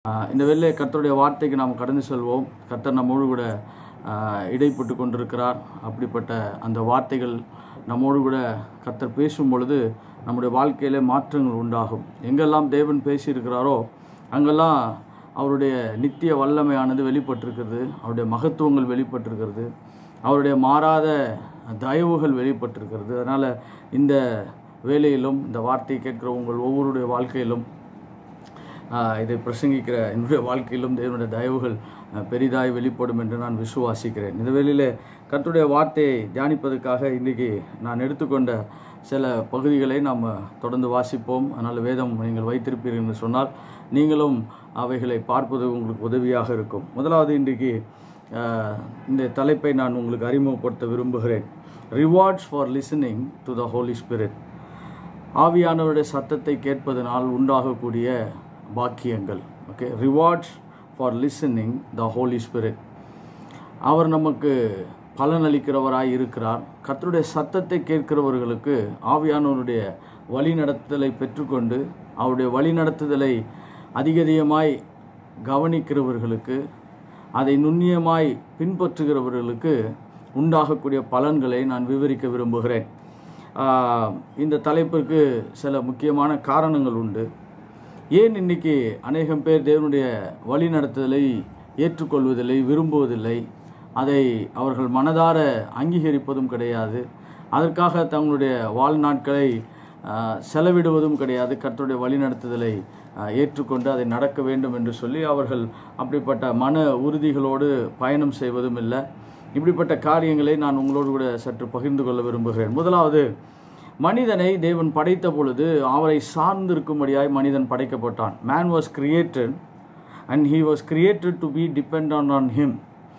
ஆஹ் இந்த வெள்ளை கர்த்தருடைய வார்த்தைக்கு நாம் கடந்து செல்வோம் கர்த்தர் நம்மோடு கூட ஆஹ் இடைப்பட்டு கொண்டிருக்கிறார் அப்படிப்பட்ட அந்த வார்த்தைகள் நம்மோடு கூட கர்த்தர் பேசும் பொழுது நம்முடைய வாழ்க்கையிலே மாற்றங்கள் உண்டாகும் எங்கெல்லாம் தேவன் பேசியிருக்கிறாரோ அங்கெல்லாம் அவருடைய நித்திய வல்லமையானது வெளிப்பட்டிருக்கிறது அவருடைய மகத்துவங்கள் வெளிப்பட்டிருக்கிறது அவருடைய மாறாத தயவுகள் வெளிப்பட்டிருக்கிறது அதனால் இந்த வேலையிலும் இந்த வார்த்தையை கேட்கிற உங்கள் ஒவ்வொருடைய வாழ்க்கையிலும் ஆஹ் இதை பிரசங்கிக்கிற என்னுடைய வாழ்க்கையிலும் தேவனுடைய தயவுகள் ஆஹ் பெரிதாய் வெளிப்படும் என்று நான் விசுவாசிக்கிறேன் இந்த வேளையிலே கர்த்தருடைய வார்த்தையை தியானிப்பதற்காக இன்றைக்கி நான் எடுத்துக்கொண்ட சில பகுதிகளை நாம் தொடர்ந்து வாசிப்போம் அதனால் வேதம் நீங்கள் வைத்திருப்பீர்கள் என்று சொன்னால் நீங்களும் அவைகளை பார்ப்பது உங்களுக்கு உதவியாக இருக்கும் முதலாவது இன்றைக்கு ஆஹ் இந்த தலைப்பை நான் உங்களுக்கு அறிமுகப்படுத்த விரும்புகிறேன் rewards for listening to the Holy Spirit ஆவியானவருடைய சத்தத்தை கேட்பதனால் உண்டாகக்கூடிய பாக்கியங்கள் okay rewards for listening the Holy Spirit அவர் நமக்கு பலனளிக்கிறவராய் இருக்கிறார் கர்த்தருடைய சத்தத்தை கேட்கிறவர்களுக்கு ஆவியானவருடைய வழிநடத்துதலை பெற்றுக்கொண்டு அவருடைய வழிநடத்துதலை அதிகதிகமாய் கவனிக்கிறவர்களுக்கு அதை நுண்ணியமாய் பின்பற்றுகிறவர்களுக்கு உண்டாகக்கூடிய பலன்களை நான் விவரிக்க விரும்புகிறேன் ஆஹ் இந்த தலைப்பிற்கு சில முக்கியமான காரணங்கள் உண்டு ஏன் இன்னைக்கு அநேகம் பேர் தேவனுடைய வழி நடத்துதலை ஏற்றுக்கொள்வதில்லை விரும்புவதில்லை அதை அவர்கள் மனதார அங்கீகரிப்பதும் கிடையாது அதற்காக தங்களுடைய வாழ்நாட்களை ஆஹ், செலவிடுவதும் கிடையாது கர்த்தருடைய வழிநடத்துதலை ஆஹ், ஏற்றுக்கொண்டு அதை நடக்க வேண்டும் என்று சொல்லி அவர்கள் அப்படிப்பட்ட மன உறுதிகளோடு பயணம் செய்வதும் இல்லை இப்படிப்பட்ட காரியங்களை நான் உங்களோடு கூட சற்று பகிர்ந்து கொள்ள விரும்புகிறேன் முதலாவது மனிதனை தேவன் படைத்த பொழுது அவரை சார்ந்திருக்கும்படியாய் மனிதன் படைக்கப்பட்டான் man was created and he was created to be depend on him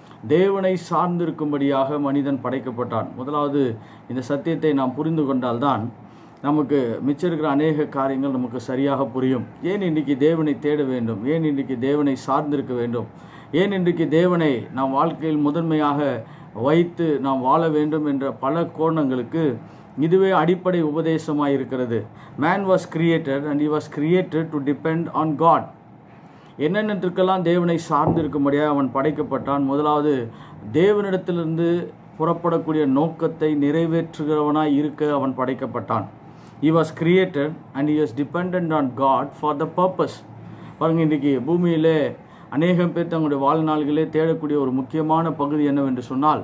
தேவனை சார்ந்திருக்கும்படியாக மனிதன் படைக்கப்பட்டான் முதலாவது இந்த சத்தியத்தை நாம் புரிந்து கொண்டால்தான் நமக்கு மிச்சம் இருக்கிற அநேக காரியங்கள் நமக்கு சரியாக புரியும் ஏன் இன்றைக்கி தேவனை தேட வேண்டும் ஏன் இன்றைக்கி தேவனை சார்ந்திருக்க வேண்டும் ஏன் இன்றைக்கு தேவனை நாம் வாழ்க்கையில் முதன்மையாக வைத்து நாம் வாழ வேண்டும் என்ற பல கோணங்களுக்கு இதுவே அடிப்படை உபதேசமாக இருக்கிறது man was created and he was created to depend on God என்னென்னத்திற்கெல்லாம் தேவனை சார்ந்திருக்கும்படியாக அவன் படைக்கப்பட்டான் முதலாவது தேவனிடத்திலிருந்து புறப்படக்கூடிய நோக்கத்தை நிறைவேற்றுகிறவனாய் இருக்க அவன் படைக்கப்பட்டான் he was created and he was dependent on God for the purpose பாருங்க இன்றைக்கி பூமியிலே அநேகம் பேர் தங்களுடைய வாழ்நாள்களே தேடக்கூடிய ஒரு முக்கியமான பகுதி என்னவென்று சொன்னால்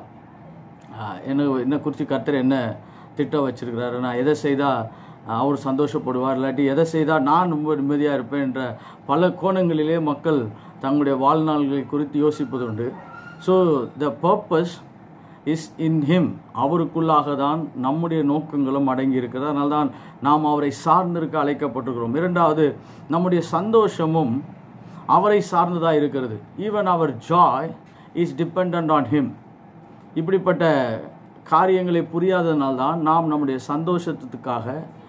ஆஹ், என்ன என்ன குறித்து கர்த்தர் என்ன திட்டம் வச்சிருக்கிறாரு நான் எதை செய்தால் அவர் சந்தோஷப்படுவார் இல்லாட்டி எதை செய்தால் நான் ரொம்ப நிம்மதியாக இருப்பேன் என்ற பல கோணங்களிலே மக்கள் தங்களுடைய வாழ்நாள்களை குறித்து யோசிப்பது உண்டு so the purpose is in him அவருக்குள்ளாக தான் நம்முடைய நோக்கங்களும் அடங்கி இருக்கிறது அதனால தான் நாம் அவரை சார்ந்திருக்க அழைக்கப்பட்டிருக்கிறோம் இரண்டாவது நம்முடைய சந்தோஷமும் அவரை சார்ந்ததாக இருக்கிறது even our joy is depend on him இப்படிப்பட்ட காரியங்களை புரியாததுனால்தான் நாம் நம்முடைய சந்தோஷத்துக்காக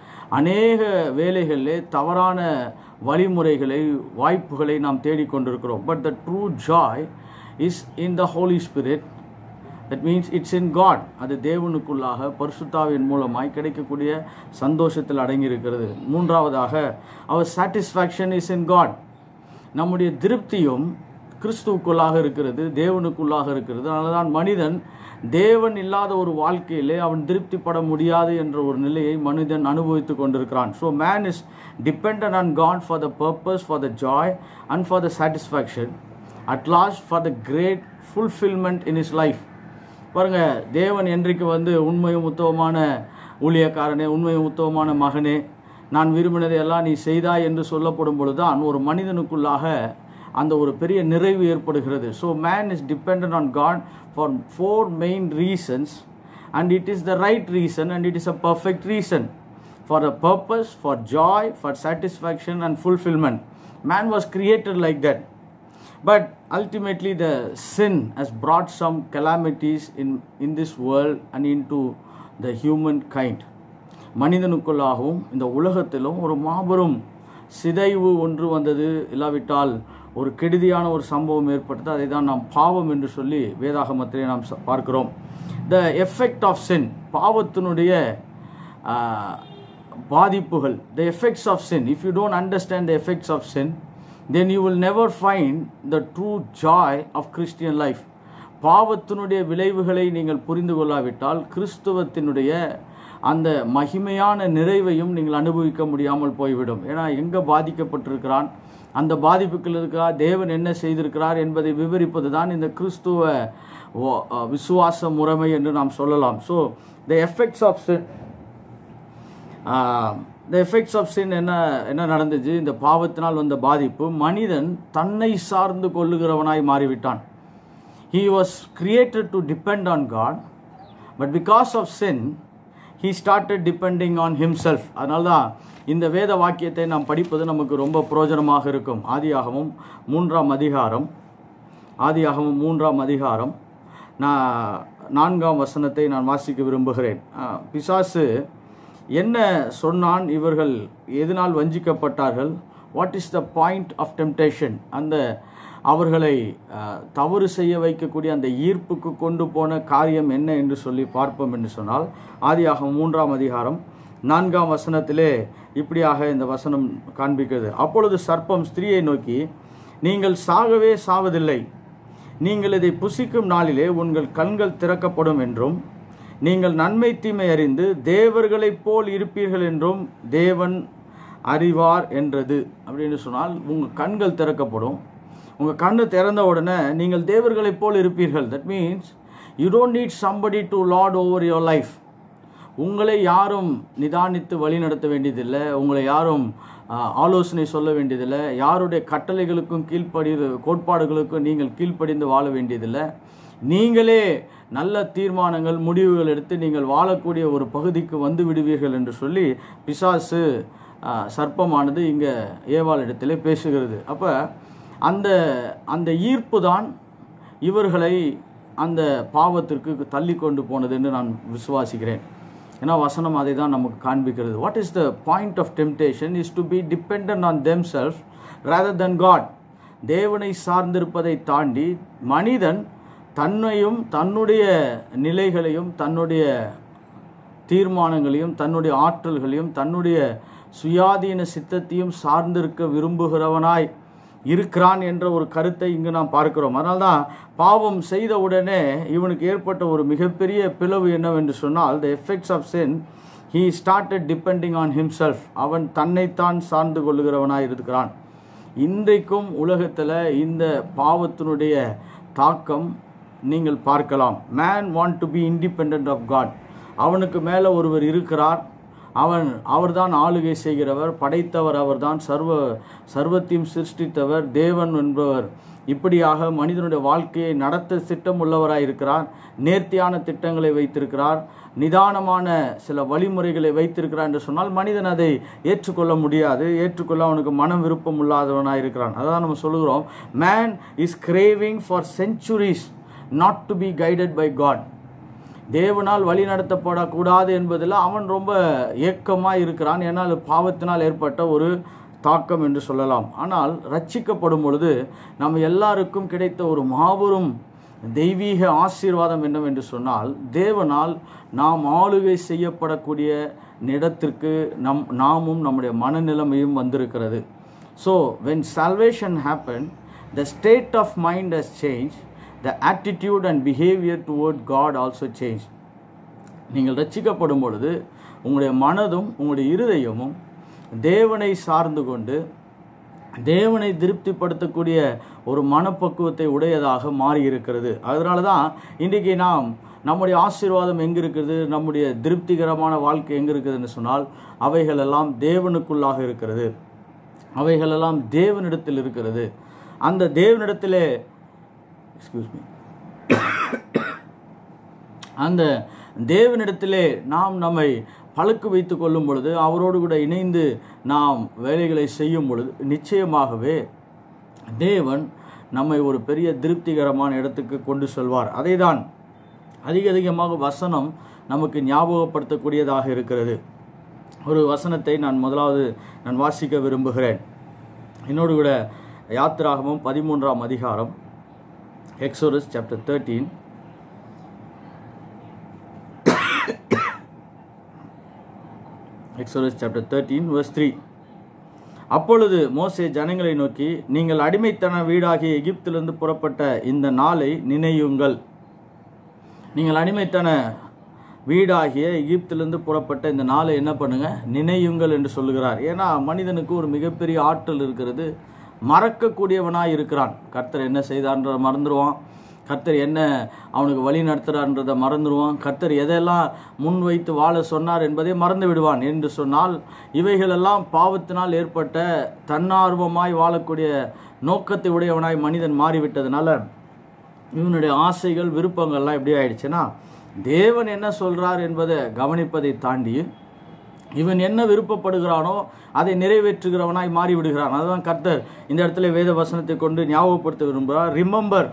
அநேக வேலைகளிலே தவறான வழிமுறைகளை வாய்ப்புகளை நாம் தேடிக்கொண்டிருக்கிறோம் but the true joy is in the Holy Spirit that means it's in God அது தேவனுக்குள்ளாக பரிசுத்தாவின் மூலமாய் கிடைக்கக்கூடிய சந்தோஷத்தில் அடங்கியிருக்கிறது மூன்றாவதாக our satisfaction is in God நம்முடைய திருப்தியும் கிறிஸ்துவுக்குள்ளாக இருக்கிறது தேவனுக்குள்ளாக இருக்கிறது அதனால தான் மனிதன் தேவன் இல்லாத ஒரு வாழ்க்கையிலே அவன் திருப்திப்பட முடியாது என்ற ஒரு நிலையை மனிதன் அனுபவித்துக் கொண்டிருக்கிறான் so man is depend on God for the purpose for the joy and for the satisfaction at last for the great fulfilment in his life பாருங்க தேவன் என்றைக்கு வந்து உண்மையும் உத்தவமான ஊழியக்காரனே உண்மையும் உத்தவமான மகனே நான் விரும்பினதை எல்லாம் நீ செய்தாய் என்று சொல்லப்படும் பொழுதுதான் ஒரு மனிதனுக்குள்ளாக அந்த ஒரு பெரிய நிறைவு ஏற்படுகிறது so man is depend on God for four main reasons and it is the right reason and it is a perfect reason for a purpose for joy for satisfaction and fulfilment man was created like that But ultimately, the sin has brought some calamities in, in this world and into the human kind. மனிதனுக்குள்ளாகவும் இந்த உலகத்திலும் ஒரு மாபெரும் சிதைவு ஒன்று வந்தது இல்லாவிட்டால் ஒரு கெடுதியான ஒரு சம்பவம் ஏற்பட்டது அதை தான் நாம் பாவம் என்று சொல்லி வேதாகமத்திலே நாம் ச- பார்க்கிறோம் த எஃபெக்ட் ஆஃப் sin பாவத்தினுடைய ஆஹ், பாதிப்புகள் the effects of sin if you don't understand the effects of sin then you will never find the true joy of Christian life. பாவத்தினுடைய விளைவுகளை நீங்கள் புரிந்து கொள்ளாவிட்டால் கிறிஸ்துவத்தினுடைய அந்த மகிமையான நிறைவையும் நீங்கள் அனுபவிக்க முடியாமல் போய்விடும் ஏன்னா எங்கே பாதிக்கப்பட்டிருக்கிறான் அந்த பாதிப்புகள் இருக்கா தேவன் என்ன செய்திருக்கிறார் என்பதை விவரிப்பது தான் இந்த கிறிஸ்துவ ஓ- அஹ் விசுவாச முறைமை என்று நாம் சொல்லலாம் so the effects of the effects of sin என்ன என்ன நடந்துச்சு இந்த பாவத்தினால் வந்த பாதிப்பு மனிதன் தன்னை சார்ந்து கொள்ளுகிறவனாய் மாறிவிட்டான் he was created to depend on God but because of sin he started depending on himself அதனால தான் இந்த வேத வாக்கியத்தை நாம் படிப்பது நமக்கு ரொம்ப பிரயோஜனமாக இருக்கும் ஆதியாகமும் மூன்றாம் அதிகாரம் ஆதியாகமும் மூன்றாம் அதிகாரம் நான் நான்காம் வசனத்தை நான் வாசிக்க விரும்புகிறேன் ஆ, பிசாசு என்ன சொன்னான் இவர்கள் எதனால் வஞ்சிக்கப்பட்டார்கள் what is the point of temptation அந்த அவர்களை ஆ, தவறு செய்ய வைக்கக்கூடிய அந்த ஈர்ப்புக்கு கொண்டு போன காரியம் என்ன என்று சொல்லி பார்ப்போம் என்று சொன்னால் ஆதியாகமம் மூன்றாம் அதிகாரம் நான்காம் வசனத்திலே இப்படியாக இந்த வசனம் காண்பிக்கிறது அப்பொழுது சர்ப்பம் ஸ்திரியை நோக்கி நீங்கள் சாகவே சாவதில்லை நீங்கள் இதை புசிக்கும் நாளிலே உங்கள் கண்கள் திறக்கப்படும் என்றும் நீங்கள் நன்மை தீமை அறிந்து தேவர்களைப் போல் இருப்பீர்கள் என்றும் தேவன் அறிவார் என்றது அப்படின்னு சொன்னால் உங்கள் கண்கள் திறக்கப்படும் உங்கள் கண்ணு திறந்த உடனே நீங்கள் தேவர்களைப் போல் இருப்பீர்கள் that means you don't need somebody to lord over your life உங்களை யாரும் நிதானித்து வழி நடத்த வேண்டியதில்லை உங்களை யாரும் ஆ, ஆலோசனை சொல்ல வேண்டியதில்லை யாருடைய கட்டளைகளுக்கும் கீழ்ப்படி கோட்பாடுகளுக்கும் நீங்கள் கீழ்ப்படிந்து வாழ வேண்டியதில்லை நீங்களே நல்ல தீர்மானங்கள் முடிவுகள் எடுத்து நீங்கள் வாழக்கூடிய ஒரு பகுதிக்கு வந்து விடுவீர்கள் என்று சொல்லி பிசாசு ஆ, சர்ப்பமானது இங்கே ஏவாள் இடத்திலே பேசுகிறது அப்போ அந்த அந்த ஈர்ப்பு தான் இவர்களை அந்த பாவத்திற்கு தள்ளி கொண்டு போனது என்று நான் விசுவாசிக்கிறேன் ஏன்னா வசனம் அதை தான் நமக்கு காண்பிக்கிறது what is the point of temptation is to be depend on them self rather than God தேவனை சார்ந்திருப்பதை தாண்டி மனிதன் தன்னையும் தன்னுடைய நிலைகளையும் தன்னுடைய தீர்மானங்களையும் தன்னுடைய ஆற்றல்களையும் தன்னுடைய சுயாதீன சித்தத்தையும் சார்ந்திருக்க விரும்புகிறவனாய் இருக்கிறான் என்ற ஒரு கருத்தை இங்கு நாம் பார்க்கிறோம் அதனால்தான் பாவம் செய்த உடனே இவனுக்கு ஏற்பட்ட ஒரு மிகப்பெரிய பிளவு என்னவென்று சொன்னால் the effects of sin he started depending on himself அவன் தன்னைத்தான் சார்ந்து கொள்ளுகிறவனாய் இருக்கிறான் இன்றைக்கும் உலகத்தில் இந்த பாவத்தினுடைய தாக்கம் நீங்கள் பார்க்கலாம் man want to be independent of God அவனுக்கு மேலே ஒருவர் இருக்கிறார் அவன் அவர்தான் ஆளுகை செய்கிறவர் படைத்தவர் அவர்தான் சர்வ சர்வத்தையும் சிருஷ்டித்தவர் தேவன் என்பவர் இப்படியாக மனிதனுடைய வாழ்க்கையை நடத்த திட்டம் உள்ளவராய் இருக்கிறார் நேர்த்தியான திட்டங்களை வைத்திருக்கிறார் நிதானமான சில வழிமுறைகளை வைத்திருக்கிறார் என்று சொன்னால் மனிதன் அதை ஏற்றுக்கொள்ள முடியாது ஏற்றுக்கொள்ள அவனுக்கு மனம் விருப்பம் இல்லாதவனாக இருக்கிறான் அதான் நம்ம சொல்லுகிறோம் man is craving for centuries not to be guided by God தேவனால் வழி நடத்தப்படக்கூடாது என்பதில் அவன் ரொம்ப ஏக்கமாக இருக்கிறான் ஏன்னால் அது பாவத்தினால் ஏற்பட்ட ஒரு தாக்கம் என்று சொல்லலாம் ஆனால் ரட்சிக்கப்படும் பொழுது நம்ம எல்லாருக்கும் கிடைத்த ஒரு மாபெரும் தெய்வீக ஆசீர்வாதம் என்னவென்று சொன்னால் தேவனால் நாம் ஆளுகை செய்யப்படக்கூடிய இடத்திற்கு நம் நாமும் நம்முடைய மனநிலைமையும் வந்திருக்கிறது so when salvation happened the state of mind has changed the attitude and behavior toward god also changed நீங்கள் ரட்சிக்கப்படும் பொழுது உங்களுடைய மனதும் உங்களுடைய இருதயமும் தேவனை சார்ந்து கொண்டு தேவனை திருப்திப்படுத்தக்கூடிய ஒரு மனப்பக்குவத்தை உடையதாக மாறி இருக்கிறது அதனால தான் இன்றைக்கி நாம் நம்முடைய ஆசீர்வாதம் எங்கே இருக்குது நம்முடைய திருப்திகரமான வாழ்க்கை எங்கே இருக்குதுன்னு சொன்னால் அவைகளெல்லாம் தேவனுக்குள்ளாக இருக்கிறது அவைகளெல்லாம் தேவனிடத்தில் இருக்கிறது அந்த தேவனிடத்திலே எக்ஸ்கியூஸ் மீ அந்த தேவனிடத்திலே நாம் நம்மை பழக்கு வைத்து கொள்ளும் பொழுது அவரோடு கூட இணைந்து நாம் வேலைகளை செய்யும் பொழுது நிச்சயமாகவே தேவன் நம்மை ஒரு பெரிய திருப்திகரமான இடத்துக்கு கொண்டு செல்வார் அதை தான் அதிக அதிகமாக வசனம் நமக்கு ஞாபகப்படுத்தக்கூடியதாக இருக்கிறது ஒரு வசனத்தை நான் முதலாவது நான் வாசிக்க விரும்புகிறேன் என்னோடு கூட யாத்திராகமும் பதிமூன்றாம் அதிகாரம் Exodus chapter thirteen Exodus chapter 13, verse 3. அப்பொழுது மோசே ஜனங்களை நோக்கி நீங்கள் அடிமைத்தன வீடாகிய எகிப்திலிருந்து புறப்பட்ட இந்த நாளை நினையுங்கள் நீங்கள் அடிமைத்தன வீடாகிய எகிப்திலிருந்து புறப்பட்ட இந்த நாளை என்ன பண்ணுங்க நினையுங்கள் என்று சொல்லுகிறார் ஏன்னா மனிதனுக்கு ஒரு மிகப்பெரிய ஆற்றல் இருக்கிறது மறக்கக்கூடியவனாய் இருக்கிறான் கர்த்தர் என்ன செய்தார்ன்றத மறந்துடுவான் கர்த்தர் என்ன அவனுக்கு வழி நடத்துறான்றதை மறந்துடுவான் கர்த்தர் எதெல்லாம் முன் வைத்து வாழ சொன்னார் என்பதை மறந்து விடுவான் என்று சொன்னால் இவைகளெல்லாம் பாவத்தினால் ஏற்பட்ட தன்னார்வமாய் வாழக்கூடிய நோக்கத்தை உடையவனாய் மனிதன் மாறிவிட்டதுனால இவனுடைய ஆசைகள் விருப்பங்கள்லாம் எப்படி ஆயிடுச்சுன்னா தேவன் என்ன சொல்றார் என்பதை கவனிப்பதை தாண்டி இவன் என்ன விருப்பப்படுகிறானோ அதை நிறைவேற்றுகிறவனாய் மாறி விடுகிறான் அதுதான் கர்த்தர் இந்த இடத்துல வேத வசனத்தை கொண்டு ஞாபகப்படுத்த விரும்புகிறார் ரிமெம்பர்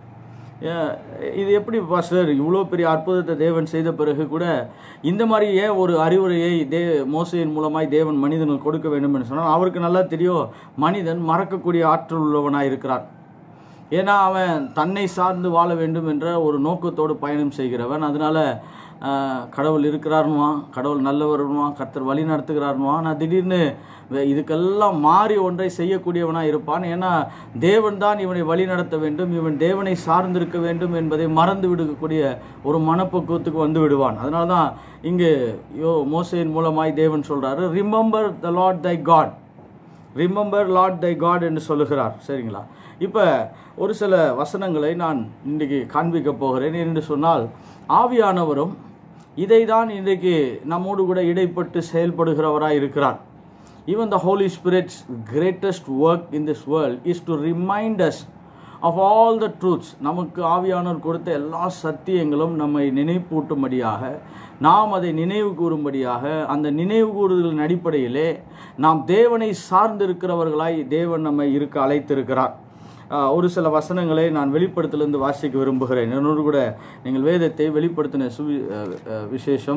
இது எப்படி பாஸ்டர் இவ்வளோ பெரிய அற்புதத்தை தேவன் செய்த பிறகு கூட இந்த மாதிரி ஏன் ஒரு அறிவுரையை தே மோசையின் மூலமாய் தேவன் மனிதனுக்கு கொடுக்க வேண்டும் என்று சொன்னால் அவருக்கு நல்லா தெரியும் மனிதன் மறக்கக்கூடிய ஆற்றல் உள்ளவனாய் இருக்கிறான் ஏன்னா அவன் தன்னை சார்ந்து வாழ வேண்டும் என்ற ஒரு நோக்கத்தோடு பயணம் செய்கிறவன் அதனால ஆஹ், கடவுள் இருக்கிறாருன்னுவான் கடவுள் நல்லவருன்னுவான் கர்த்தர் வழி நடத்துகிறாருன்னுவான் நான் திடீர்னு வே- இதுக்கெல்லாம் மாறி ஒன்றை செய்யக்கூடியவனாக இருப்பான் ஏன்னா தேவன் தான் இவனை வழி நடத்த வேண்டும் இவன் தேவனை சார்ந்திருக்க வேண்டும் என்பதை மறந்து விடக்கூடிய ஒரு மனப்பக்குவத்துக்கு வந்து விடுவான் அதனால தான் இங்கு யோ மோசையின் மூலமாய் தேவன் சொல்றாரு remember the Lord thy God remember Lord thy God என்று சொல்லுகிறார் சரிங்களா இப்போ ஒரு சில வசனங்களை நான் இன்றைக்கு காண்பிக்க போகிறேன் என்று சொன்னால் ஆவியானவரும் இதை தான் இன்றைக்கு நம்மோடு கூட இடைப்பட்டு செயல்படுகிறவராய் இருக்கிறார் even the Holy Spirit's greatest work in this world is to remind us of all the truths நமக்கு ஆவியானவர் கொடுத்த எல்லா சத்தியங்களும் நம்மை நினைப்பூட்டும்படியாக நாம் அதை நினைவு கூறும்படியாக அந்த நினைவு கூறுதலின் அடிப்படையிலே நாம் தேவனை சார்ந்திருக்கிறவர்களாய் தேவன் நம்மை இருக்க அழைத்திருக்கிறார் ஆஹ், ஒரு சில வசனங்களை நான் வெளிப்படுத்திலிருந்து வாசிக்க விரும்புகிறேன் என்னோடு கூட நீங்கள் வேதத்தை வெளிப்படுத்தின சுவி அஹ், அஹ், விசேஷம்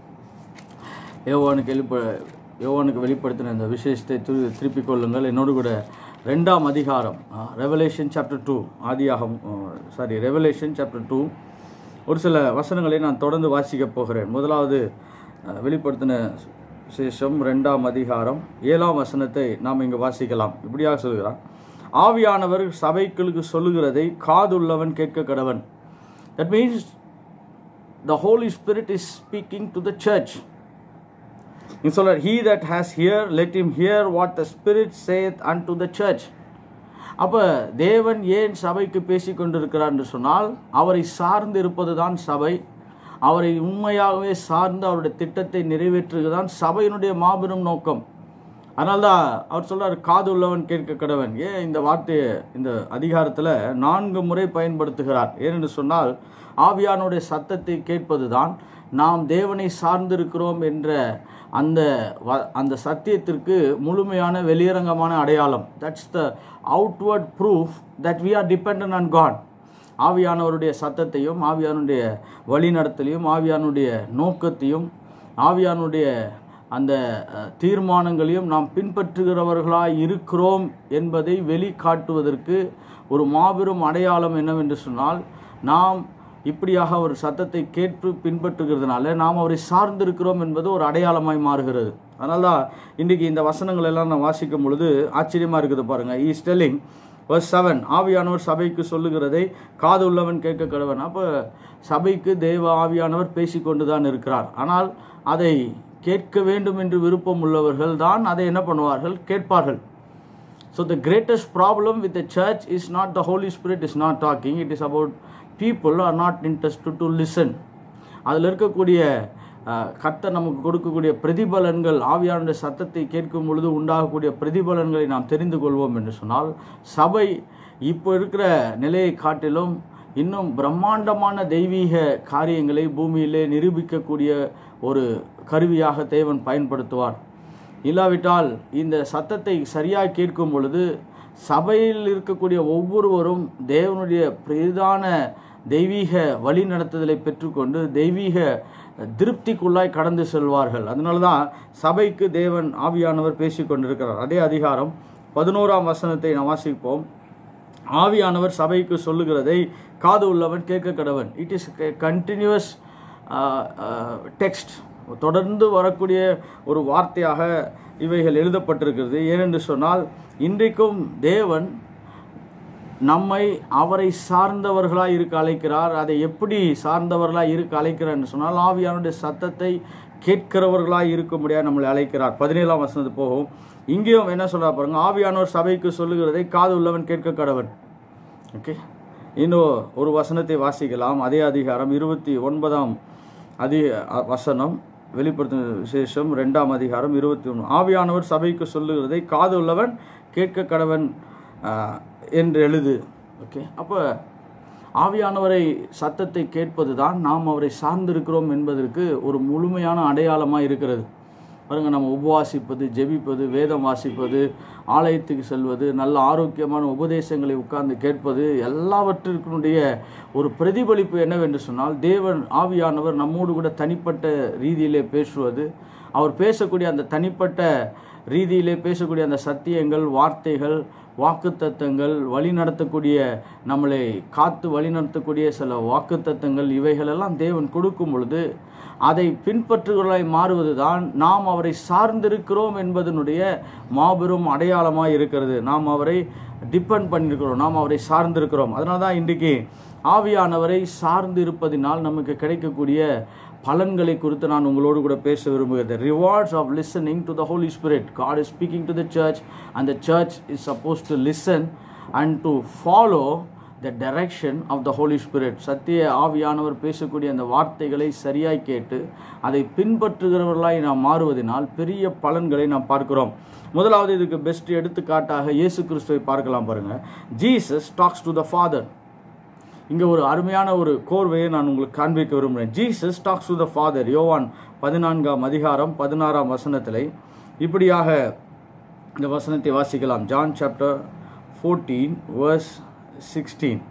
யோவானுக்கு வெளிப்ப யோவானுக்கு வெளிப்படுத்தின இந்த விசேஷத்தை திரு திருப்பிக் கொள்ளுங்கள் என்னோடு கூட ரெண்டாம் அதிகாரம் ரெவலேஷன் சாப்டர் டூ ஆதியாகம் சாரி ரெவலேஷன் சாப்டர் டூ ஒரு சில வசனங்களை நான் தொடர்ந்து வாசிக்கப் போகிறேன் முதலாவது அஹ், வெளிப்படுத்தின விசேஷம் ரெண்டாம் அதிகாரம் ஏழாம் வசனத்தை நாம் இங்கு வாசிக்கலாம் இப்படியாக சொல்கிறான் ஆவியானவர் சபைகளுக்கு சொல்லுகிறதை காதுள்ளவன் கேட்க கடவன் that means the Holy Spirit is speaking to the church. He சொல்றார் he that has ear let him hear what the Spirit saith unto the church. அப்ப தேவன் ஏன் சபைக்கு பேசிக் கொண்டிருக்கிறார் என்று சொன்னால் அவரை சார்ந்து இருப்பது தான் சபை அவரை உண்மையாகவே சார்ந்து அவருடைய திட்டத்தை நிறைவேற்றுவதுதான் சபையினுடைய மாபெரும் நோக்கம் அதனால்தான் அவர் சொல்றார் காது உள்ளவன் கேட்க கடவன் ஏன் இந்த வார்த்தையை இந்த அதிகாரத்தில் நான்கு முறை பயன்படுத்துகிறார் ஏனென்று சொன்னால் ஆவியானுடைய சத்தத்தை கேட்பதுதான் நாம் தேவனை சார்ந்திருக்கிறோம் என்ற அந்த வ- அந்த சத்தியத்திற்கு முழுமையான வெளியரங்கமான அடையாளம் that's the outward proof that we are dependent on God ஆவியானவருடைய சத்தத்தையும் ஆவியானுடைய வழிநடத்தலையும் ஆவியானுடைய நோக்கத்தையும் ஆவியானுடைய அந்த அஹ், தீர்மானங்களையும் நாம் பின்பற்றுகிறவர்களாய் இருக்கிறோம் என்பதை வெளிக்காட்டுவதற்கு ஒரு மாபெரும் அடையாளம் என்னவென்று சொன்னால் நாம் இப்படியாக ஒரு சத்தத்தை கேட்டு பின்பற்றுகிறதுனால நாம் அவரை சார்ந்திருக்கிறோம் என்பது ஒரு அடையாளமாய் மாறுகிறது அதனால தான் இன்றைக்கி இந்த வசனங்கள் எல்லாம் நான் வாசிக்கும் பொழுது ஆச்சரியமாக இருக்குது பாருங்க ஈஸ் டெல்லிங் வர்ஸ் செவன் ஆவியானவர் சபைக்கு சொல்லுகிறதை காது உள்ளவன் கேட்க கடவன் அப்போ சபைக்கு தேவ ஆவியானவர் பேசிக்கொண்டு தான் இருக்கிறார் ஆனால் அதை கேட்க வேண்டும் என்று விருப்பம் உள்ளவர்கள் தான் அதை என்ன பண்ணுவார்கள் கேட்பார்கள் So the greatest problem with the church is not the Holy Spirit is not talking. It is about people are not interested to listen. அதில் இருக்கக்கூடிய அஹ், கர்த்தர் நமக்கு கொடுக்கக்கூடிய பிரதிபலன்கள் ஆவியானுடைய சத்தத்தை கேட்கும் பொழுது உண்டாகக்கூடிய பிரதிபலன்களை நாம் தெரிந்து கொள்வோம் என்று சொன்னால் சபை இப்போ இருக்கிற நிலையை காட்டிலும் இன்னும் பிரம்மாண்டமான தெய்வீக காரியங்களை பூமியிலே நிரூபிக்கக்கூடிய ஒரு கருவியாக தேவன் பயன்படுத்துவார் இல்லாவிட்டால் இந்த சத்தத்தை சரியாக கேட்கும் பொழுது சபையில் இருக்கக்கூடிய ஒவ்வொருவரும் தேவனுடைய பிரதான தெய்வீக வழி நடத்துதலை பெற்றுக்கொண்டு தெய்வீக திருப்திக்குள்ளாய் கடந்து செல்வார்கள் அதனால தான் சபைக்கு தேவன் ஆவியானவர் பேசிக் கொண்டிருக்கிறார் அதே அதிகாரம் பதினோராம் வசனத்தை நாம் வாசிப்போம் ஆவியானவர் சபைக்கு சொல்லுகிறதை காது உள்ளவன் கேட்க கடவன் இட் இஸ் கண்டினியூஸ் டெக்ஸ்ட் தொடர்ந்து வரக்கூடிய ஒரு வார்த்தையாக இவைகள் எழுதப்பட்டிருக்கிறது ஏனென்று சொன்னால் இன்றைக்கும் தேவன் நம்மை அவரை சார்ந்தவர்களாய் இருக்க அழைக்கிறார் அதை எப்படி சார்ந்தவர்களாய் இருக்க அழைக்கிறார் என்று சொன்னால் ஆவியானுடைய சத்தத்தை கேட்கிறவர்களாய் இருக்க முடியாது நம்மளை அழைக்கிறார் பதினேழாம் வசனத்து போகும் இங்கேயும் என்ன சொல்றா பாருங்க ஆவியானவர் சபைக்கு சொல்லுகிறதை காது உள்ளவன் கேட்க கடவன் ஓகே இன்னும் ஒரு வசனத்தை வாசிக்கலாம் அதே அதிகாரம் இருபத்தி ஒன்பதாம் அதி அ- வசனம் வெளிப்படுத்தும் விசேஷம் ரெண்டாம் அதிகாரம் இருபத்தி ஒன்று ஆவியானவர் சபைக்கு சொல்லுகிறதை காது உள்ளவன் கேட்க கடவன் ஆ, என்று எழுது ஓகே அப்போ ஆவியானவரை சத்தத்தை கேட்பது தான் நாம் அவரை சார்ந்திருக்கிறோம் என்பதற்கு ஒரு முழுமையான அடையாளமாக இருக்கிறது பாருங்க நம்ம உபவாசிப்பது ஜெபிப்பது வேதம் வாசிப்பது ஆலயத்துக்கு செல்வது நல்ல ஆரோக்கியமான உபதேசங்களை உட்கார்ந்து கேட்பது எல்லாவற்றிற்குடைய ஒரு பிரதிபலிப்பு என்னவென்று சொன்னால் தேவன் ஆவியானவர் நம்மோடு கூட தனிப்பட்ட ரீதியிலே பேசுவது அவர் பேசக்கூடிய அந்த தனிப்பட்ட ரீதியிலே பேசக்கூடிய அந்த சத்தியங்கள் வார்த்தைகள் வாக்குத்தத்தங்கள் வழி நடத்தக்கூடிய நம்மளை காத்து வழி நடத்தக்கூடிய சில வாக்குத்தத்தங்கள் இவைகளெல்லாம் தேவன் கொடுக்கும் பொழுது அதை பின்பற்றுகளாய் மாறுவது தான் நாம் அவரை சார்ந்திருக்கிறோம் என்பதனுடைய மாபெரும் அடையாளமாக இருக்கிறது நாம் அவரை டிபெண்ட் பண்ணியிருக்கிறோம் நாம் அவரை சார்ந்திருக்கிறோம் அதனால தான் இன்றைக்கு ஆவியானவரை சார்ந்து இருப்பதினால் நமக்கு கிடைக்கக்கூடிய பலன்களை குறித்து நான் உங்களோடு கூட பேச விரும்புகிறேன் rewards of listening to the Holy Spirit God is speaking to the church and the church is suppose to listen and to follow the direction of the Holy Spirit சத்திய ஆவியானவர் பேசக்கூடிய அந்த வார்த்தைகளை சரியாய் கேட்டு அதை பின்பற்றுகிறவர்களாய் நாம் மாறுவதனால் பெரிய பலன்களை நாம் பார்க்கிறோம் முதலாவது இதுக்கு பெஸ்ட் எடுத்துக்காட்டாக இயேசு கிறிஸ்துவை பார்க்கலாம் பாருங்க Jesus talks to the Father இங்கே ஒரு அருமையான ஒரு கோர்வையை நான் உங்களுக்கு காண்பிக்க விரும்புகிறேன் Jesus talks to the Father யோவான் பதினான்காம் அதிகாரம் பதினாறாம் வசனத்திலே இப்படியாக இந்த வசனத்தை வாசிக்கலாம் John chapter fourteen verse sixteen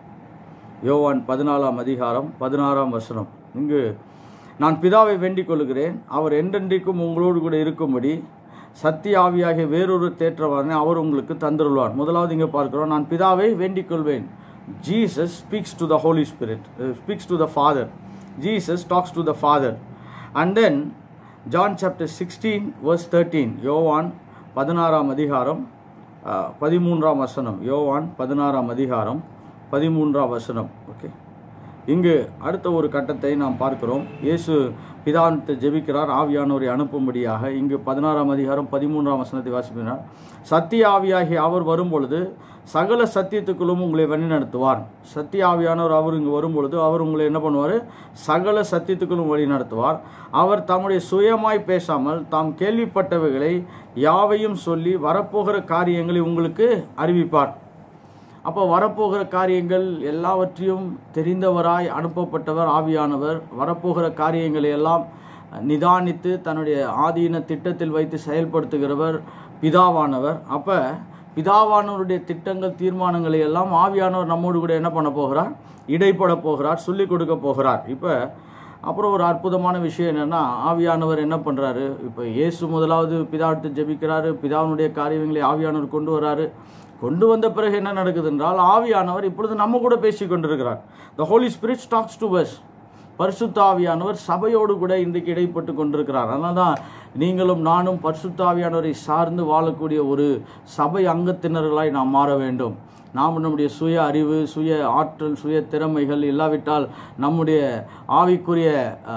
யோவான் பதினாலாம் அதிகாரம் பதினாறாம் வசனம் இங்கு நான் பிதாவை வேண்டிக் கொள்கிறேன் அவர் என்றென்றைக்கும் உங்களோடு கூட இருக்கும்படி சத்திய ஆவியாகிய வேறொரு தேற்றவாரனை அவர் உங்களுக்கு தந்துருள்வார் முதலாவது இங்கே பார்க்கிறோம் நான் பிதாவை வேண்டிக் கொள்வேன் Jesus speaks to the Holy Spirit speaks to the Father Jesus talks to the Father and then John chapter sixteen verse thirteen யோவான் பதினாறாம் அதிகாரம் அஹ், பதிமூன்றாம் வசனம் யோவான் பதினாறாம் அதிகாரம் பதிமூன்றாம் வசனம் ஓகே இங்கு அடுத்த ஒரு கட்டத்தை நாம் பார்க்கிறோம் இயேசு பிதாவினத்தை ஜெபிக்கிறார் ஆவியானவரை அனுப்பும்படியாக இங்கு பதினாறாம் அதிகாரம் பதிமூன்றாம் வசனத்தை வாசிப்பினார் சத்திய ஆவியாகி அவர் வரும்பொழுது சகல சத்தியத்துக்குள்ளும் உங்களை வழிநடத்துவார் சத்திய ஆவியானவர் அவர் இங்கு வரும்பொழுது அவர் உங்களை என்ன பண்ணுவார் சகல சத்தியத்துக்குள்ளும் வழி நடத்துவார் அவர் தம்முடைய சுயமாய் பேசாமல் தாம் கேள்விப்பட்டவைகளை யாவையும் சொல்லி வரப்போகிற காரியங்களை உங்களுக்கு அறிவிப்பார் அப்போ வரப்போகிற காரியங்கள் எல்லாவற்றையும் தெரிந்தவராய் அனுப்பப்பட்டவர் ஆவியானவர் வரப்போகிற காரியங்களை எல்லாம் நிதானித்து தன்னுடைய ஆதீன திட்டத்தில் வைத்து செயல்படுத்துகிறவர் பிதாவானவர் அப்போ பிதாவானவருடைய திட்டங்கள் தீர்மானங்களை எல்லாம் ஆவியானவர் நம்மோடு கூட என்ன பண்ண போகிறார் இடைப்பட போகிறார் சொல்லிக் கொடுக்க போகிறார் இப்போ அப்புறம் ஒரு அற்புதமான விஷயம் என்னன்னா ஆவியானவர் என்ன பண்றாரு இப்போ இயேசு முதலாவது பிதாவிட்டு ஜெபிக்கிறாரு பிதாவினுடைய காரியங்களை ஆவியானவர் கொண்டு வராரு கொண்டு வந்த பிறகு என்ன நடக்குது என்றால் ஆவியானவர் இப்பொழுது நம்ம கூட பேசி கொண்டிருக்கிறார் the Holy Spirit talks to us பரிசுத்த ஆவியானவர் சபையோடு கூட இன்றைக்கு இடைப்பட்டு கொண்டிருக்கிறார் அதனால தான் நீங்களும் நானும் பரிசுத்த ஆவியானவரை சார்ந்து வாழக்கூடிய ஒரு சபை அங்கத்தினர்களாய் நாம் மாற வேண்டும் நாம் நம்முடைய சுய அறிவு சுய ஆற்றல் சுய திறமைகள் இல்லாவிட்டால் நம்முடைய ஆவிக்குரிய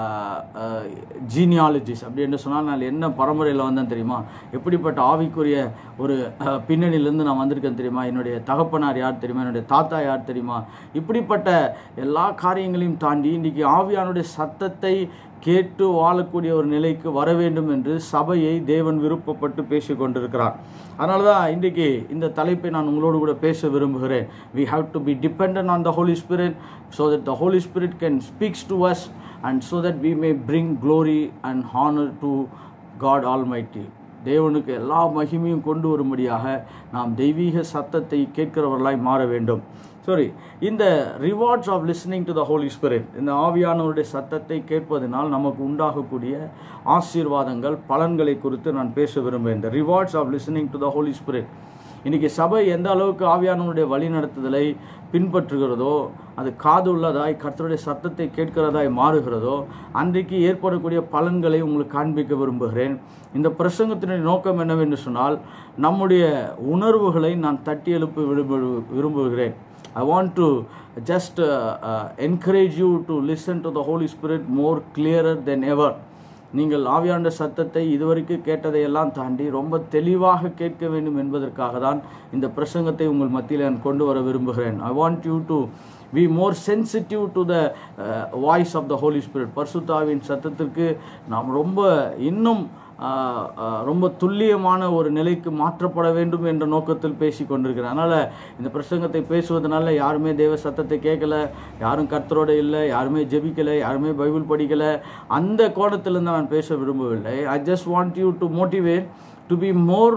ஜீனியாலஜிஸ் அப்படி என்று சொன்னால் நான் என்ன பரம்பரையில் வந்தேன் தெரியுமா எப்படிப்பட்ட ஆவிக்குரிய ஒரு அஹ், பின்னணியிலிருந்து நான் வந்திருக்கேன் தெரியுமா என்னுடைய தகப்பனார் யார் தெரியுமா என்னுடைய தாத்தா யார் தெரியுமா இப்படிப்பட்ட எல்லா காரியங்களையும் தாண்டி இன்றைக்கி ஆவியானுடைய சத்தத்தை கேட்டு வாழக்கூடிய ஒரு நிலைக்கு வர வேண்டும் என்று சபையை தேவன் விருப்பப்பட்டு பேசி கொண்டிருக்கிறார் அதனால தான் இன்றைக்கி இந்த தலைப்பை நான் உங்களோடு கூட பேச விரும்புகிறேன் we have to be dependent on the holy spirit so that the holy spirit can speaks to us and so that we may bring glory and honor to god almighty தேவனுக்கு எல்லா மகிமையும் கொண்டு வரும்படியாக நாம் தெய்வீக சத்தத்தை கேட்கிறவர்களாய் மாற வேண்டும் சாரி இந்த rewards of listening to the Holy Spirit இந்த ஆவியானவருடைய சத்தத்தை கேட்பதனால் நமக்கு உண்டாகக்கூடிய ஆசீர்வாதங்கள் பலன்களை குறித்து நான் பேச விரும்புகிறேன் இந்த rewards of listening to the Holy Spirit இன்னைக்கு சபை எந்த அளவுக்கு ஆவியானவருடைய வழி நடத்துதலை பின்பற்றுகிறதோ அது காது உள்ளதாய் கர்த்தருடைய சத்தத்தை கேட்கிறதாய் மாறுகிறதோ அன்றைக்கு ஏற்படக்கூடிய பலன்களை உங்களுக்கு காண்பிக்க விரும்புகிறேன் இந்த பிரசங்கத்தினுடைய நோக்கம் என்னவென்று சொன்னால் நம்முடைய உணர்வுகளை நான் தட்டி எழுப்ப விரும்பு விரும்புகிறேன் I want to just encourage you to listen to the Holy Spirit more clearer than ever நீங்கள் ஆவியாண்ட சத்தத்தை இதுவரைக்கும் கேட்டதையெல்லாம் தாண்டி ரொம்ப தெளிவாக கேட்க வேண்டும் என்பதற்காக தான் இந்த பிரசங்கத்தை உங்கள் மத்தியில் நான் கொண்டு வர விரும்புகிறேன் I want you to be more sensitive to the voice of the Holy Spirit பர்சுத்தாவின் சத்தத்திற்கு நாம் ரொம்ப இன்னும் ஆஹ், ஆஹ், ரொம்ப துல்லியமான ஒரு நிலைக்கு மாற்றப்பட வேண்டும் என்ற நோக்கத்தில் பேசி கொண்டிருக்கிறேன் அதனால் இந்த பிரசங்கத்தை பேசுவதனால யாருமே தேவ சத்தத்தை கேட்கல யாரும் கர்த்தரோட இல்லை யாருமே ஜெபிக்கலை யாருமே பைபிள் படிக்கலை அந்த கோணத்திலிருந்து நான் பேச விரும்பவில்லை I just want you to motivate to be more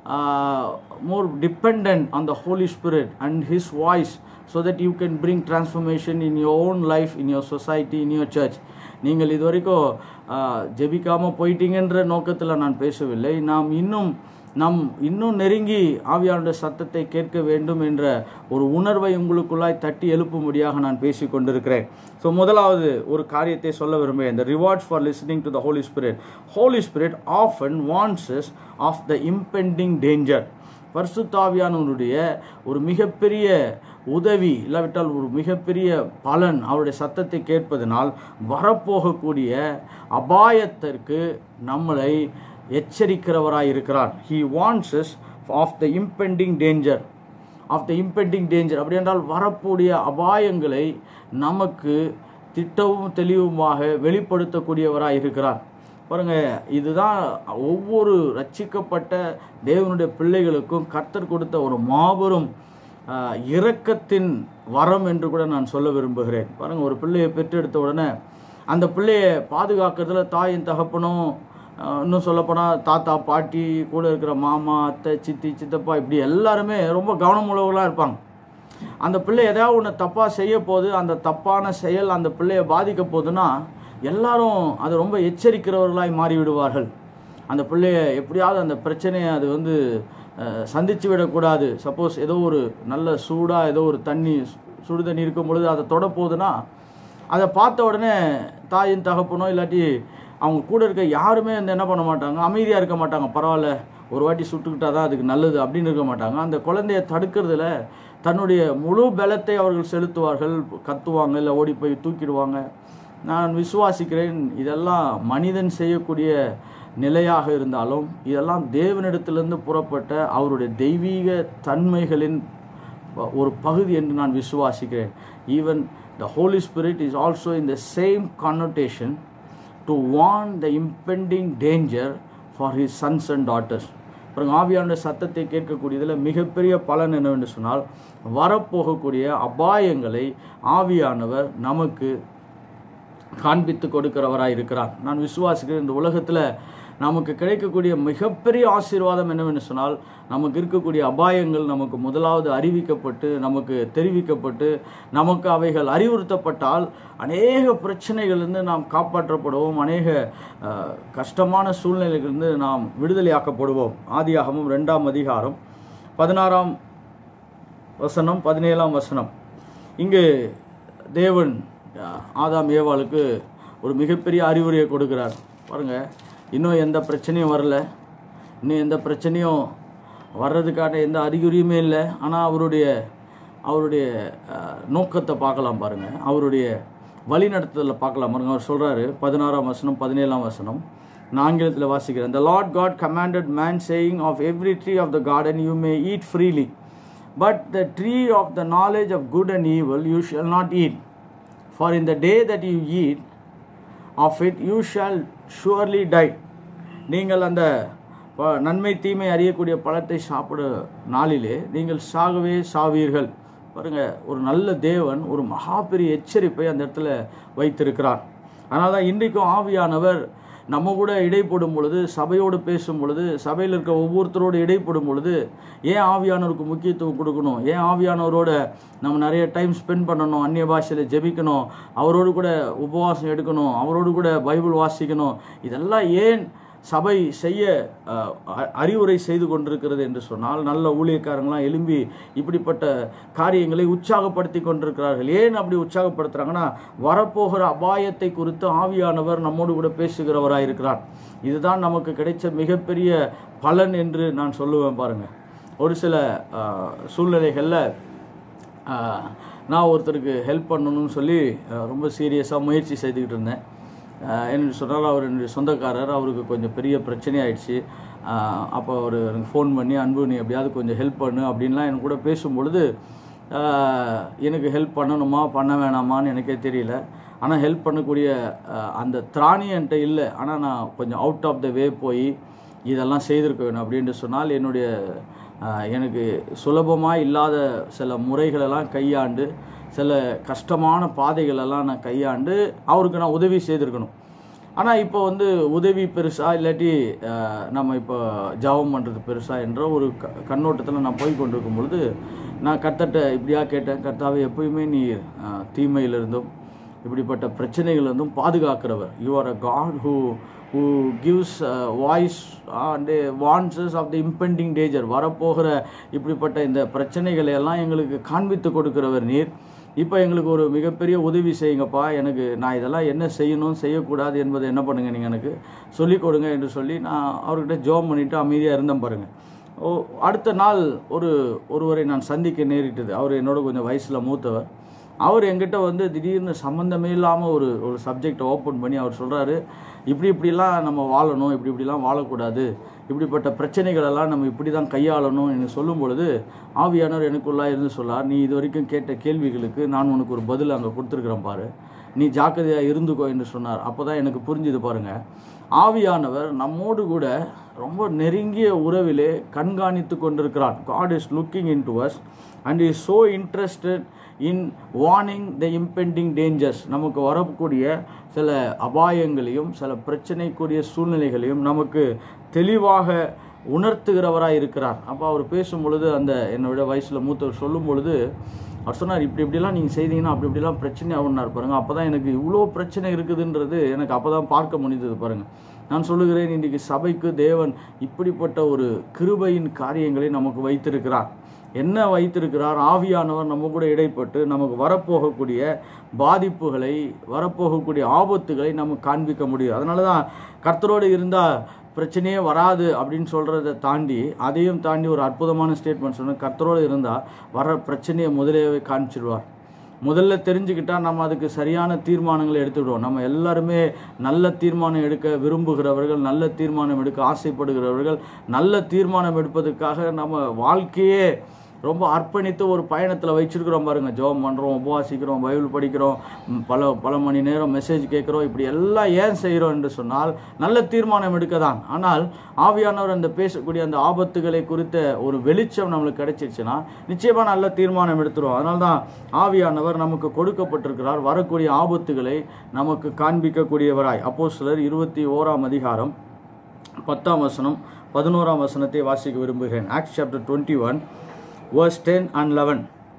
more dependent on the Holy Spirit and His voice so that you can bring transformation in your own life, in your society, in your church. நீங்கள் இதுவரைக்கும் ஜெபிக்காமல் போயிட்டீங்கன்ற நோக்கத்தில் நான் பேசவில்லை நாம் இன்னும் நாம் இன்னும் நெருங்கி ஆவியானுடைய சத்தத்தை கேட்க வேண்டும் என்ற ஒரு உணர்வை உங்களுக்குள்ளாய் தட்டி எழுப்பும்படியாக நான் பேசி கொண்டிருக்கிறேன் ஸோ முதலாவது ஒரு காரியத்தை சொல்ல விரும்புகிறேன் the rewards for listening to the Holy Spirit. Holy Spirit often warns us of the impending danger. பரிசுத்தாவியானவருடைய ஒரு மிகப்பெரிய உதவி இல்லாவிட்டால் ஒரு மிகப்பெரிய பலன் அவருடைய சத்தத்தை கேட்பதனால் வரப்போகக்கூடிய அபாயத்திற்கு நம்மளை எச்சரிக்கிறவராய் இருக்கிறார் he wants us of the impending danger of the impending danger அப்படி என்றால் வரக்கூடிய அபாயங்களை நமக்கு திட்டவும் தெளிவுமாக வெளிப்படுத்தக்கூடியவராய் இருக்கிறார் பாருங்க இதுதான் ஒவ்வொரு ரட்சிக்கப்பட்ட தேவனுடைய பிள்ளைகளுக்கும் கர்த்தர் கொடுத்த ஒரு மாபெரும் ஆஹ், இரக்கத்தின் வரம் என்று கூட நான் சொல்ல விரும்புகிறேன் பாருங்க ஒரு பிள்ளையை பெற்றெடுத்த உடனே அந்த பிள்ளையை பாதுகாக்கிறதுல தாயின் தகப்பனும் ஆஹ், இன்னும் சொல்லப்போனால் தாத்தா பாட்டி கூட இருக்கிற மாமா அத்தை சித்தி சித்தப்பா இப்படி எல்லாருமே ரொம்ப கவனமுள்ளவர்களாக இருப்பாங்க அந்த பிள்ளை ஏதாவது ஒன்று தப்பாக செய்ய போது அந்த தப்பான செயல் அந்த பிள்ளையை பாதிக்க போகுதுன்னா எல்லாரும் அது ரொம்ப எச்சரிக்கிறவர்களாய் மாறி விடுவார்கள் அந்த பிள்ளைய எப்படியாவது அந்த பிரச்சனையை அது வந்து அஹ், சந்திச்சு விடக்கூடாது சப்போஸ் ஏதோ ஒரு நல்ல சூடாக ஏதோ ஒரு தண்ணி சுடு தண்ணி இருக்கும் பொழுது அதை தொட போகுதுன்னா அதை பார்த்த உடனே தாயின் தகப்பனோ இல்லாட்டி அவங்க கூட இருக்க யாருமே வந்து என்ன பண்ண மாட்டாங்க அமைதியாக இருக்க மாட்டாங்க பரவாயில்ல ஒரு வாட்டி சுட்டுக்கிட்டா தான் அதுக்கு நல்லது அப்படின்னு இருக்க மாட்டாங்க அந்த குழந்தைய தடுக்கிறதுல தன்னுடைய முழு பலத்தை அவர்கள் செலுத்துவார்கள் கத்துவாங்க இல்லை ஓடி போய் தூக்கிடுவாங்க நான் விசுவாசிக்கிறேன் இதெல்லாம் மனிதன் செய்யக்கூடிய நிலையாக இருந்தாலும் இதெல்லாம் தேவனிடத்திலிருந்து புறப்பட்ட அவருடைய தெய்வீக தன்மைகளின் ஒரு பகுதி என்று நான் விசுவாசிக்கிறேன் even the Holy Spirit is also in the same connotation to warn the impending danger for his sons and daughters அப்புறம் ஆவியானுடைய சத்தத்தை கேட்கக்கூடியதில் மிகப்பெரிய பலன் என்னவென்று சொன்னால் வரப்போகக்கூடிய அபாயங்களை ஆவியானவர் நமக்கு காண்பித்து கொடுக்கிறவராய் இருக்கிறார் நான் விசுவாசிக்கிறேன் இந்த உலகத்தில் நமக்கு கிடைக்கக்கூடிய மிகப்பெரிய ஆசீர்வாதம் என்னவென்று சொன்னால் நமக்கு இருக்கக்கூடிய அபாயங்கள் நமக்கு முதலாவது அறிவிக்கப்பட்டு நமக்கு தெரிவிக்கப்பட்டு நமக்கு அவைகள் அறிவுறுத்தப்பட்டால் அநேக பிரச்சனைகளிலிருந்து நாம் காப்பாற்றப்படுவோம் அநேக அஹ், கஷ்டமான சூழ்நிலைகளிலிருந்து நாம் விடுதலையாக்கப்படுவோம் ஆதியாகமும் ரெண்டாம் அதிகாரம் பதினாறாம் வசனம் பதினேழாம் வசனம் இங்கு தேவன் அஹ், ஆதாம் ஏவாளுக்கு ஒரு மிகப்பெரிய அறிவுரையை கொடுக்கிறார் பாருங்க இன்னும் எந்த பிரச்சனையும் வரல இன்னும் எந்த பிரச்சனையும் வர்றதுக்கான எந்த அறிகுறியுமே இல்லை ஆனால் அவருடைய அவருடைய அஹ், நோக்கத்தை பார்க்கலாம் பாருங்க அவருடைய வழி நடத்துதலில் பார்க்கலாம் பாருங்க அவர் சொல்றாரு பதினாறாம் வசனம் பதினேழாம் வசனம் நான் ஆங்கிலத்தில் வாசிக்கிறேன் the lord god commanded man saying of every tree of the garden you may eat freely but the tree of the knowledge of good and evil you shall not eat for in the day that you eat of it you shall surely die நீங்கள் அந்த ப- நன்மை தீமை அறியக்கூடிய பழத்தை சாப்பிட நாளிலே நீங்கள் சாகவே சாவீர்கள் பாருங்க ஒரு நல்ல தேவன் ஒரு மகா பெரிய எச்சரிப்பை அந்த இடத்துல வைத்திருக்கிறார் அதனால தான் இன்றைக்கும் ஆவியானவர் நம்ம கூட இடைப்படும் பொழுது சபையோடு பேசும் பொழுது சபையில் இருக்க ஒவ்வொருத்தரோடு இடைப்படும் பொழுது ஏன் ஆவியானவருக்கு முக்கியத்துவம் கொடுக்கணும் ஏன் ஆவியானவரோட நம்ம நிறைய டைம் ஸ்பெண்ட் பண்ணணும் அந்நிய பாஷையில் ஜெபிக்கணும் அவரோடு கூட உபவாசம் எடுக்கணும் அவரோடு கூட பைபிள் வாசிக்கணும் இதெல்லாம் ஏன் சபை செய்ய அஹ், அ- அறிவுரை செய்து கொண்டிருக்கிறது என்று சொன்னால் நல்ல ஊழியக்காரங்களாம் எழும்பி இப்படிப்பட்ட காரியங்களை உற்சாகப்படுத்தி கொண்டிருக்கிறார்கள் ஏன் அப்படி உற்சாகப்படுத்துறாங்கன்னா வரப்போகிற அபாயத்தை குறித்து ஆவியானவர் நம்மோடு கூட பேசுகிறவராக இருக்கிறார் இதுதான் நமக்கு கிடைச்ச மிகப்பெரிய பலன் என்று நான் சொல்லுவேன் பாருங்க ஒரு சில அஹ், சூழ்நிலைகளில் ஆஹ், நான் ஒருத்தருக்கு ஹெல்ப் பண்ணணும்னு சொல்லி ஆஹ், ரொம்ப சீரியஸாக முயற்சி செய்துக்கிட்டு இருந்தேன் ஆஹ், என்னென்னு சொன்னால் அவர் என்னுடைய சொந்தக்காரர் அவருக்கு கொஞ்சம் பெரிய பிரச்சனை ஆயிடுச்சு ஆஹ், அப்போ அவர் எனக்கு ஃபோன் பண்ணி அன்பு நீ எப்படியாவது கொஞ்சம் ஹெல்ப் பண்ணு அப்படின்லாம் என் கூட பேசும்பொழுது ஆஹ், எனக்கு ஹெல்ப் பண்ணணுமா பண்ண வேணாமான்னு எனக்கே தெரியல ஆனால் ஹெல்ப் பண்ணக்கூடிய ஆஹ், அந்த திராணி என்கிட்ட இல்லை ஆனால் நான் கொஞ்சம் அவுட் ஆஃப் த வே போய் இதெல்லாம் செய்திருக்க வேணும் அப்படின்னு சொன்னால் என்னுடைய ஆஹ், எனக்கு சுலபமாக இல்லாத சில முறைகளெல்லாம் கையாண்டு சில கஷ்டமான பாதைகளெல்லாம் நான் கையாண்டு அவருக்கு நான் உதவி செய்திருக்கணும் ஆனால் இப்போ வந்து உதவி பெருசா இல்லாட்டி ஆஹ், நம்ம இப்போ ஜாபம் பண்ணுறது பெருசா என்ற ஒரு க கண்ணோட்டத்தில் நான் போய் கொண்டிருக்கும் பொழுது நான் கத்தட்ட இப்படியா கேட்டேன் கர்த்தாவே எப்பயுமே நீ ஆஹ், தீமையிலிருந்தும் இப்படிப்பட்ட பிரச்சனைகளிலிருந்தும் பாதுகாக்கிறவர் you are a God who who gives voice and warnings of the impending danger வரப்போகிற இப்படிப்பட்ட இந்த பிரச்சனைகளை எல்லாம் எங்களுக்கு காண்பித்து கொடுக்கிறவர் நீர் இப்போ எங்களுக்கு ஒரு மிகப்பெரிய உதவி செய்யுங்கப்பா எனக்கு நான் இதெல்லாம் என்ன செய்யணும் செய்யக்கூடாது என்பதை என்ன பண்ணுங்க நீங்கள் எனக்கு சொல்லிக் கொடுங்க என்று சொல்லி நான் அவர்கிட்ட ஜோம் பண்ணிட்டு அமைதியாக இருந்தேன் பாருங்க ஓ அடுத்த நாள் ஒரு ஒருவரை நான் சந்திக்க நேரிட்டது அவர் என்னோட கொஞ்சம் வயசில் மூத்தவர் அவர் எங்கிட்ட வந்து திடீர்னு சம்மந்தமே இல்லாமல் ஒரு ஒரு சப்ஜெக்டை ஓப்பன் பண்ணி அவர் சொல்கிறாரு இப்படி இப்படிலாம் நம்ம வாழணும் இப்படி இப்படிலாம் வாழக்கூடாது இப்படிப்பட்ட பிரச்சனைகள் எல்லாம் நம்ம இப்படி தான் கையாளணும் என்று சொல்லும் பொழுது ஆவியானவர் எனக்குள்ளா இருந்து சொல்லார் நீ இது வரைக்கும் கேட்ட கேள்விகளுக்கு நான் உனக்கு ஒரு பதில் அங்கே கொடுத்துருக்குறேன் பாரு நீ ஜாக்கிரதையாக இருந்துக்கோ என்று சொன்னார் அப்போ தான் எனக்கு புரிஞ்சுது பாருங்க ஆவியானவர் நம்மோடு கூட ரொம்ப நெருங்கிய உறவிலே கண்காணித்து கொண்டிருக்கிறார் God is looking in to us and is so interested in warning the impending dangers நமக்கு வரக்கூடிய சில அபாயங்களையும் சில பிரச்சனைக்குரிய சூழ்நிலைகளையும் நமக்கு தெளிவாக உணர்த்துகிறவராக இருக்கிறார் அப்போ அவர் பேசும் பொழுது அந்த என்னோட வயசில் மூத்தவர் சொல்லும் பொழுது அவர் சொன்னார் இப்படி இப்படிலாம் நீங்கள் செய்தீங்கன்னா அப்படி இப்படிலாம் பிரச்சனை ஆகுனார் பாருங்க அப்போ தான் எனக்கு இவ்வளோ பிரச்சனை இருக்குதுன்றது எனக்கு அப்போ தான் பார்க்க முடிந்தது பாருங்க நான் சொல்லுகிறேன் இன்றைக்கு சபைக்கு தேவன் இப்படிப்பட்ட ஒரு கிருபையின் காரியங்களை நமக்கு வைத்திருக்கிறார் என்ன வைத்திருக்கிறார் ஆவியானவர் நம்ம கூட இடைப்பட்டு நமக்கு வரப்போகக்கூடிய பாதிப்புகளை வரப்போகக்கூடிய ஆபத்துகளை நமக்கு காண்பிக்க முடியும் அதனால தான் கர்த்தரோடு இருந்தால் பிரச்சனையே வராது அப்படின்னு சொல்கிறத தாண்டி அதையும் தாண்டி ஒரு அற்புதமான ஸ்டேட்மெண்ட் சொன்ன கர்த்தரோடு இருந்தால் வர பிரச்சனையை முதலே காமிச்சிடுவார் முதல்ல தெரிஞ்சுக்கிட்டா நம்ம அதுக்கு சரியான தீர்மானங்களை எடுத்துவிடுவோம் நம்ம எல்லாருமே நல்ல தீர்மானம் எடுக்க விரும்புகிறவர்கள் நல்ல தீர்மானம் எடுக்க ஆசைப்படுகிறவர்கள் நல்ல தீர்மானம் எடுப்பதற்காக நம்ம வாழ்க்கையே ரொம்ப அர்ப்பணித்து ஒரு பயணத்தில் வச்சிருக்கிறோம் பாருங்க ஜெபம் பண்ணுறோம் உபவாசிக்கிறோம் பைபிள் படிக்கிறோம் ம், பல பல மணி நேரம் மெசேஜ் கேட்குறோம் இப்படி எல்லாம் ஏன் செய்கிறோம் என்று சொன்னால் நல்ல தீர்மானம் எடுக்க தான் ஆனால் ஆவியானவர் அந்த பேசக்கூடிய அந்த ஆபத்துகளை குறித்த ஒரு வெளிச்சம் நம்மளுக்கு கிடைச்சிருச்சுன்னா நிச்சயமாக நல்ல தீர்மானம் எடுத்துருவோம் அதனால தான் ஆவியானவர் நமக்கு கொடுக்கப்பட்டிருக்கிறார் வரக்கூடிய ஆபத்துகளை நமக்கு காண்பிக்கக்கூடியவராய் அப்போ சிலர் இருபத்தி ஓராம் அதிகாரம் பத்தாம் வசனம் பதினோராம் வசனத்தை வாசிக்க விரும்புகிறேன் Acts chapter twenty one verse ten and eleven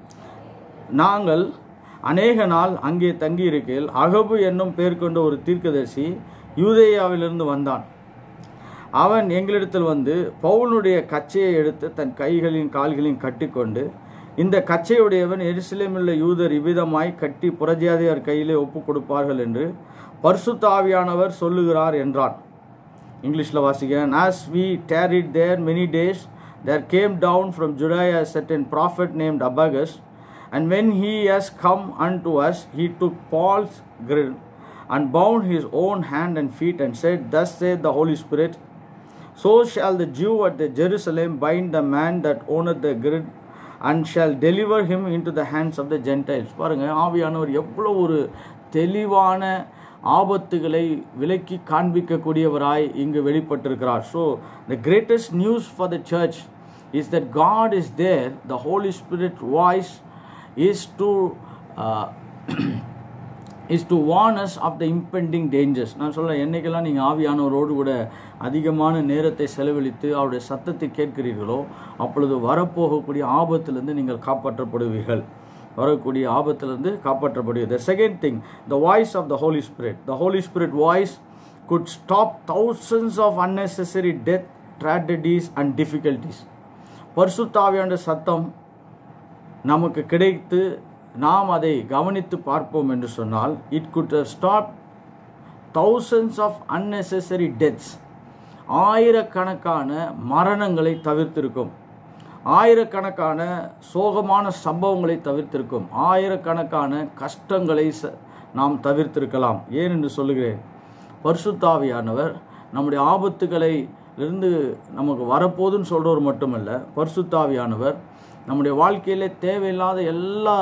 நாங்கள் அநேக நாள் அங்கே தங்கியிருக்கையில் அகபு என்னும் பேர் கொண்ட ஒரு தீர்க்கதரிசி யூதேயாவிலிருந்து வந்தான் அவன் எங்களிடத்தில் வந்து பவுலுடைய கச்சையை எடுத்து தன் கைகளின் கால்களையும் கட்டிக்கொண்டு இந்த கச்சையுடையவன் எருசலேமிலுள்ள யூதர் இவ்விதமாய் கட்டி புறஜாதியார் கையிலே ஒப்புக் கொடுப்பார்கள் என்று பரிசுத்த ஆவியானவர் சொல்லுகிறார் என்றான் இங்கிலீஷில் வாசிக்கிறேன் as we tarried there many days there came down from Judea a certain prophet named Abagus and when he has come unto us he took Paul's girdle and bound his own hand and feet and said thus saith the Holy Spirit so shall the Jew at the Jerusalem bind the man that owneth the girdle and shall deliver him into the hands of the Gentiles பாருங்க ஆவியானவர் எவ்வளோ ஒரு தெளிவான ஆபத்துகளை விலக்கி காண்பிக்கக்கூடியவராய் இங்கு வெளிப்பட்டிருக்கிறார் so the greatest news for the church is that God is there the Holy Spirit voice is to is to warn us of the impending dangers நான் சொல்ல என்னைக்கெல்லாம் நீங்கள் ஆவியானவரோடு கூட அதிகமான நேரத்தை செலவழித்து அவருடைய சத்தத்தை கேட்கிறீர்களோ அப்பொழுது வரப்போகக்கூடிய ஆபத்திலிருந்து நீங்கள் காப்பாற்றப்படுவீர்கள் வரக்கூடிய ஆபத்திலிருந்து காப்பாற்றப்படுகிறது the second thing the voice of the Holy Spirit the Holy Spirit voice could stop thousands of unnecessary death, tragedies and difficulties. பரிசுத்தாவியான சத்தம் நமக்கு கிடைத்து நாம் அதை கவனித்து பார்ப்போம் என்று சொன்னால் it could stop thousands of unnecessary deaths ஆயிரக்கணக்கான மரணங்களை தவிர்த்திருக்கும் ஆயிரக்கணக்கான சோகமான சம்பவங்களை தவிர்த்திருக்கும் ஆயிரக்கணக்கான கஷ்டங்களை ச- நாம் தவிர்த்திருக்கலாம் ஏன் என்று சொல்லுகிறேன் பரிசுத்தாவியானவர் நம்முடைய ஆபத்துகளை இருந்து நமக்கு வரப்போதுன்னு சொல்றவர் மட்டுமல்ல பரிசுத்தாவியானவர் நம்முடைய வாழ்க்கையிலே தேவையில்லாத எல்லா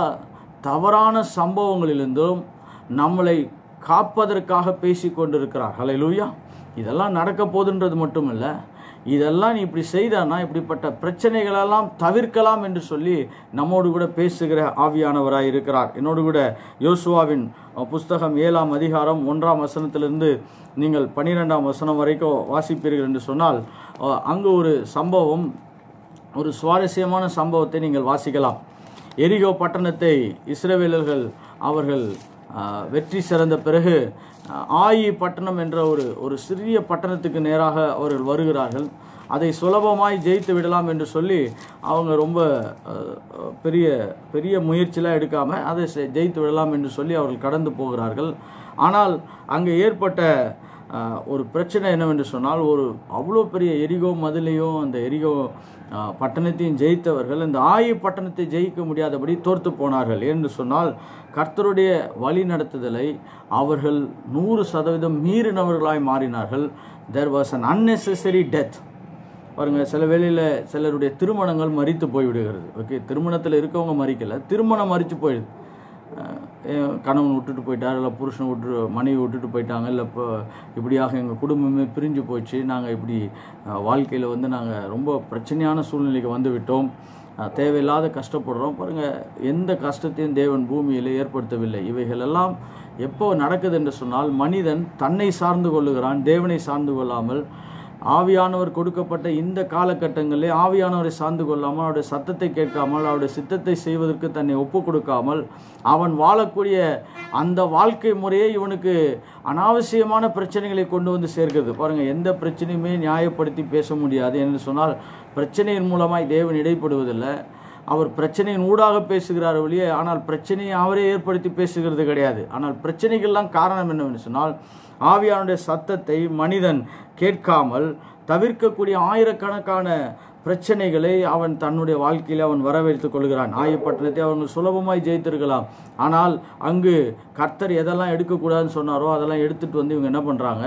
தவறான சம்பவங்களிலிருந்தும் நம்மளை காப்பதற்காக பேசி கொண்டிருக்கிறார் ஹalleluya இதெல்லாம் நடக்க போதுன்றது மட்டுமல்ல இதெல்லாம் நீ இப்படி செய்தானா இப்படிப்பட்ட பிரச்சனைகளெல்லாம் தவிர்க்கலாம் என்று சொல்லி நம்மோடு கூட பேசுகிற ஆவியானவராய் இருக்கிறார் என்னோடு கூட யோசுவாவின் அஹ், புஸ்தகம் ஏழாம் அதிகாரம் ஒன்றாம் வசனத்திலிருந்து நீங்கள் பன்னிரெண்டாம் வசனம் வரைக்கும் வாசிப்பீர்கள் என்று சொன்னால் அஹ், அங்கு ஒரு சம்பவம் ஒரு சுவாரஸ்யமான சம்பவத்தை நீங்கள் வாசிக்கலாம் எரிகோ பட்டணத்தை இஸ்ரவேலர்கள் அவர்கள் ஆஹ், வெற்றி சிறந்த பிறகு ஆஹ், ஆயி பட்டணம் என்ற ஒரு ஒரு சிறிய பட்டணத்துக்கு நேராக அவர்கள் வருகிறார்கள் அதை சுலபமாய் ஜெயித்து விடலாம் என்று சொல்லி அவங்க ரொம்ப ஆஹ், பெரிய பெரிய முயற்சிலாம் எடுக்காமல் அதை செ- ஜெயித்து விடலாம் என்று சொல்லி அவர்கள் கடந்து போகிறார்கள் ஆனால் அங்கே ஏற்பட்ட ஆஹ், ஒரு பிரச்சனை என்னவென்று சொன்னால் ஒரு அவ்வளோ பெரிய எரிகோ மதிலையும் அந்த எரிகோ ஆஹ், பட்டணத்தையும் ஜெயித்தவர்கள் இந்த ஆயி பட்டணத்தை ஜெயிக்க முடியாதபடி தோர்த்து போனார்கள் என்று சொன்னால் கர்த்தருடைய வழி நடத்துதலை அவர்கள் நூறு சதவீதம் மீறினவர்களாய் மாறினார்கள் there was an unnecessary death பாருங்க சில வேளையில் சிலருடைய திருமணங்கள் மறித்து போய்விடுகிறது ஓகே திருமணத்தில் இருக்கவங்க மறிக்கல திருமணம் மறித்து போயிடுது அஹ் என் கணவன் விட்டுட்டு போயிட்டார் இல்லை புருஷன் விட்டு மனைவி விட்டுட்டு போயிட்டாங்க இல்லை இப்போ இப்படியாக எங்கள் குடும்பமே பிரிஞ்சு போச்சு நாங்கள் இப்படி வாழ்க்கையில் வந்து நாங்கள் ரொம்ப பிரச்சனையான சூழ்நிலைக்கு வந்து விட்டோம் அஹ் தேவையில்லாத கஷ்டப்படுறோம் பாருங்கள் எந்த கஷ்டத்தையும் தேவன் பூமியில் ஏற்படுத்தவில்லை இவைகள் எல்லாம் எப்போ நடக்குது என்று சொன்னால் மனிதன் தன்னை சார்ந்து கொள்ளுகிறான் தேவனை சார்ந்து கொள்ளாமல் ஆவியானவர் கொடுக்கப்பட்ட இந்த காலகட்டங்களிலே ஆவியானவரை சார்ந்து கொள்ளாமல் அவருடைய சத்தத்தை கேட்காமல் அவருடைய சித்தத்தை செய்வதற்கு தன்னை ஒப்பு கொடுக்காமல் அவன் வாழக்கூடிய அந்த வாழ்க்கை முறையே இவனுக்கு அனாவசியமான பிரச்சனைகளை கொண்டு வந்து சேர்க்கிறது பாருங்க எந்த பிரச்சனையுமே நியாயப்படுத்தி பேச முடியாது என்று சொன்னால் பிரச்சனையின் மூலமாய் தேவன் இடைப்படுவதில்லை அவர் பிரச்சனையின் ஊடாக பேசுகிறார் ஒழிய ஆனால் பிரச்சனையை அவரே ஏற்படுத்தி பேசுகிறது கிடையாது ஆனால் பிரச்சனைகள்லாம் காரணம் என்னவென்று சொன்னால் ஆவியானுடைய சத்தத்தை மனிதன் கேட்காமல் தவிர்க்கக்கூடிய ஆயிரக்கணக்கான பிரச்சனைகளை அவன் தன்னுடைய வாழ்க்கையில் அவன் வரவேற்றுக் கொள்கிறான் ஆயப்பட்டணத்தை அவன் சுலபமாய் ஜெயித்திருக்கலாம் ஆனால் அங்கு கர்த்தர் எதெல்லாம் எடுக்கக்கூடாதுன்னு சொன்னாரோ அதெல்லாம் எடுத்துட்டு வந்து இவங்க என்ன பண்ணுறாங்க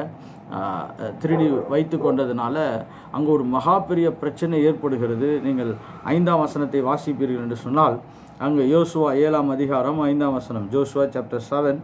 திருடி வைத்து கொண்டதுனால அங்கே ஒரு மகா பெரிய பிரச்சனை ஏற்படுகிறது நீங்கள் ஐந்தாம் வசனத்தை வாசிப்பீர்கள் என்று சொன்னால் அங்கு யோசுவா ஏழாம் அதிகாரம் ஐந்தாம் வசனம் Joshua chapter seven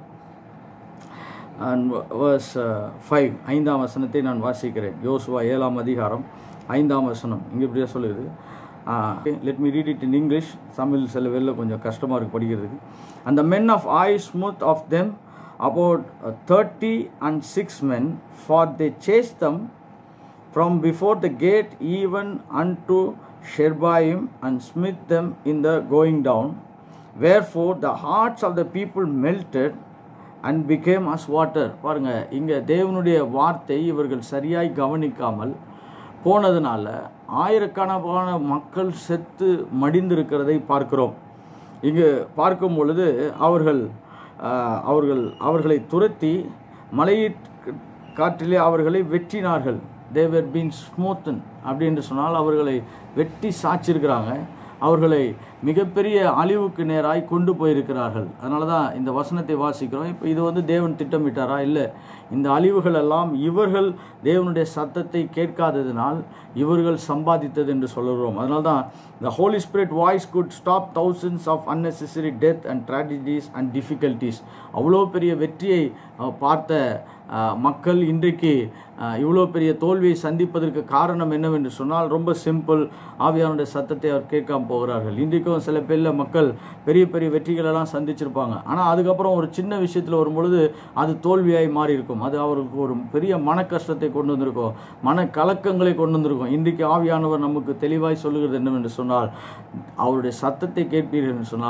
and verse five ஐந்தாம் வசனத்தை நான் வாசிக்கிறேன் யோசுவா ஏழாம் அதிகாரம் ஐந்தாம் வசனம் இங்கே இப்படியா சொல்லுது let me read it in English Tamil சில வெளில கொஞ்சம் கஷ்டமாக இருக்கு படிக்கிறதுக்கு அந்த men of Ai smote of them about thirty and six men for they chase them from before the gate even unto Sherbaim and smit them in the going down. Wherefore the hearts of the people melted and became as water. பாருங்க இங்க தேவனுடைய வார்த்தை இவர்கள் சரியாய் கவனிக்காமல் போனதுனால ஆயிரக்கணக்கான மக்கள் செத்து மடிந்திருக்கிறதை பார்க்கிறோம் இங்கு பார்க்கும் பொழுது அவர்கள் ஆஹ், அவர்கள் அவர்களை துரத்தி மலையீட் காற்றிலே அவர்களை வெட்டினார்கள் தேவர் பீன் ஸ்மூத்தன் அப்படின்னு சொன்னால் அவர்களை வெட்டி சாய்ச்சிருக்கிறாங்க அவர்களை மிகப்பெரிய அழிவுக்கு நேராய் கொண்டு போயிருக்கிறார்கள் அதனால தான் இந்த வசனத்தை வாசிக்கிறோம் இப்போ இது வந்து தேவன் திட்டமிட்டாரா இல்லை இந்த அழிவுகள் எல்லாம் இவர்கள் தேவனுடைய சத்தத்தை கேட்காததினால் இவர்கள் சம்பாதித்தது என்று சொல்லுகிறோம் அதனால தான் the holy spirit voice could stop thousands of unnecessary death and tragedies and difficulties அவ்வளோ பெரிய வெற்றியை அஹ், பார்த்த அஹ், மக்கள் இன்றைக்கு அஹ், இவ்வளோ பெரிய தோல்வியை சந்திப்பதற்கு காரணம் என்னவென்று சொன்னால் ரொம்ப சிம்பிள் ஆவியானுடைய சத்தத்தை அவர் கேட்காம போகிறார்கள் இன்றைக்கும் சில பேரில் மக்கள் பெரிய பெரிய வெற்றிகளெல்லாம் சந்திச்சிருப்பாங்க ஆனால் அதுக்கப்புறம் ஒரு சின்ன விஷயத்தில் வரும்பொழுது அது தோல்வியாய் மாறி இருக்கும் அது அவருக்கு ஒரு பெரிய மன கஷ்டத்தை கொண்டு வந்திருக்கும் மன கலக்கங்களை கொண்டு வந்திருக்கும் இன்றைக்கு ஆவியானவர் நமக்கு தெளிவாய் சொல்லுகிறது என்னவென்று சொன்னால் அவருடைய சத்தத்தை கேட்பீர்கள் என்று சொன்னால்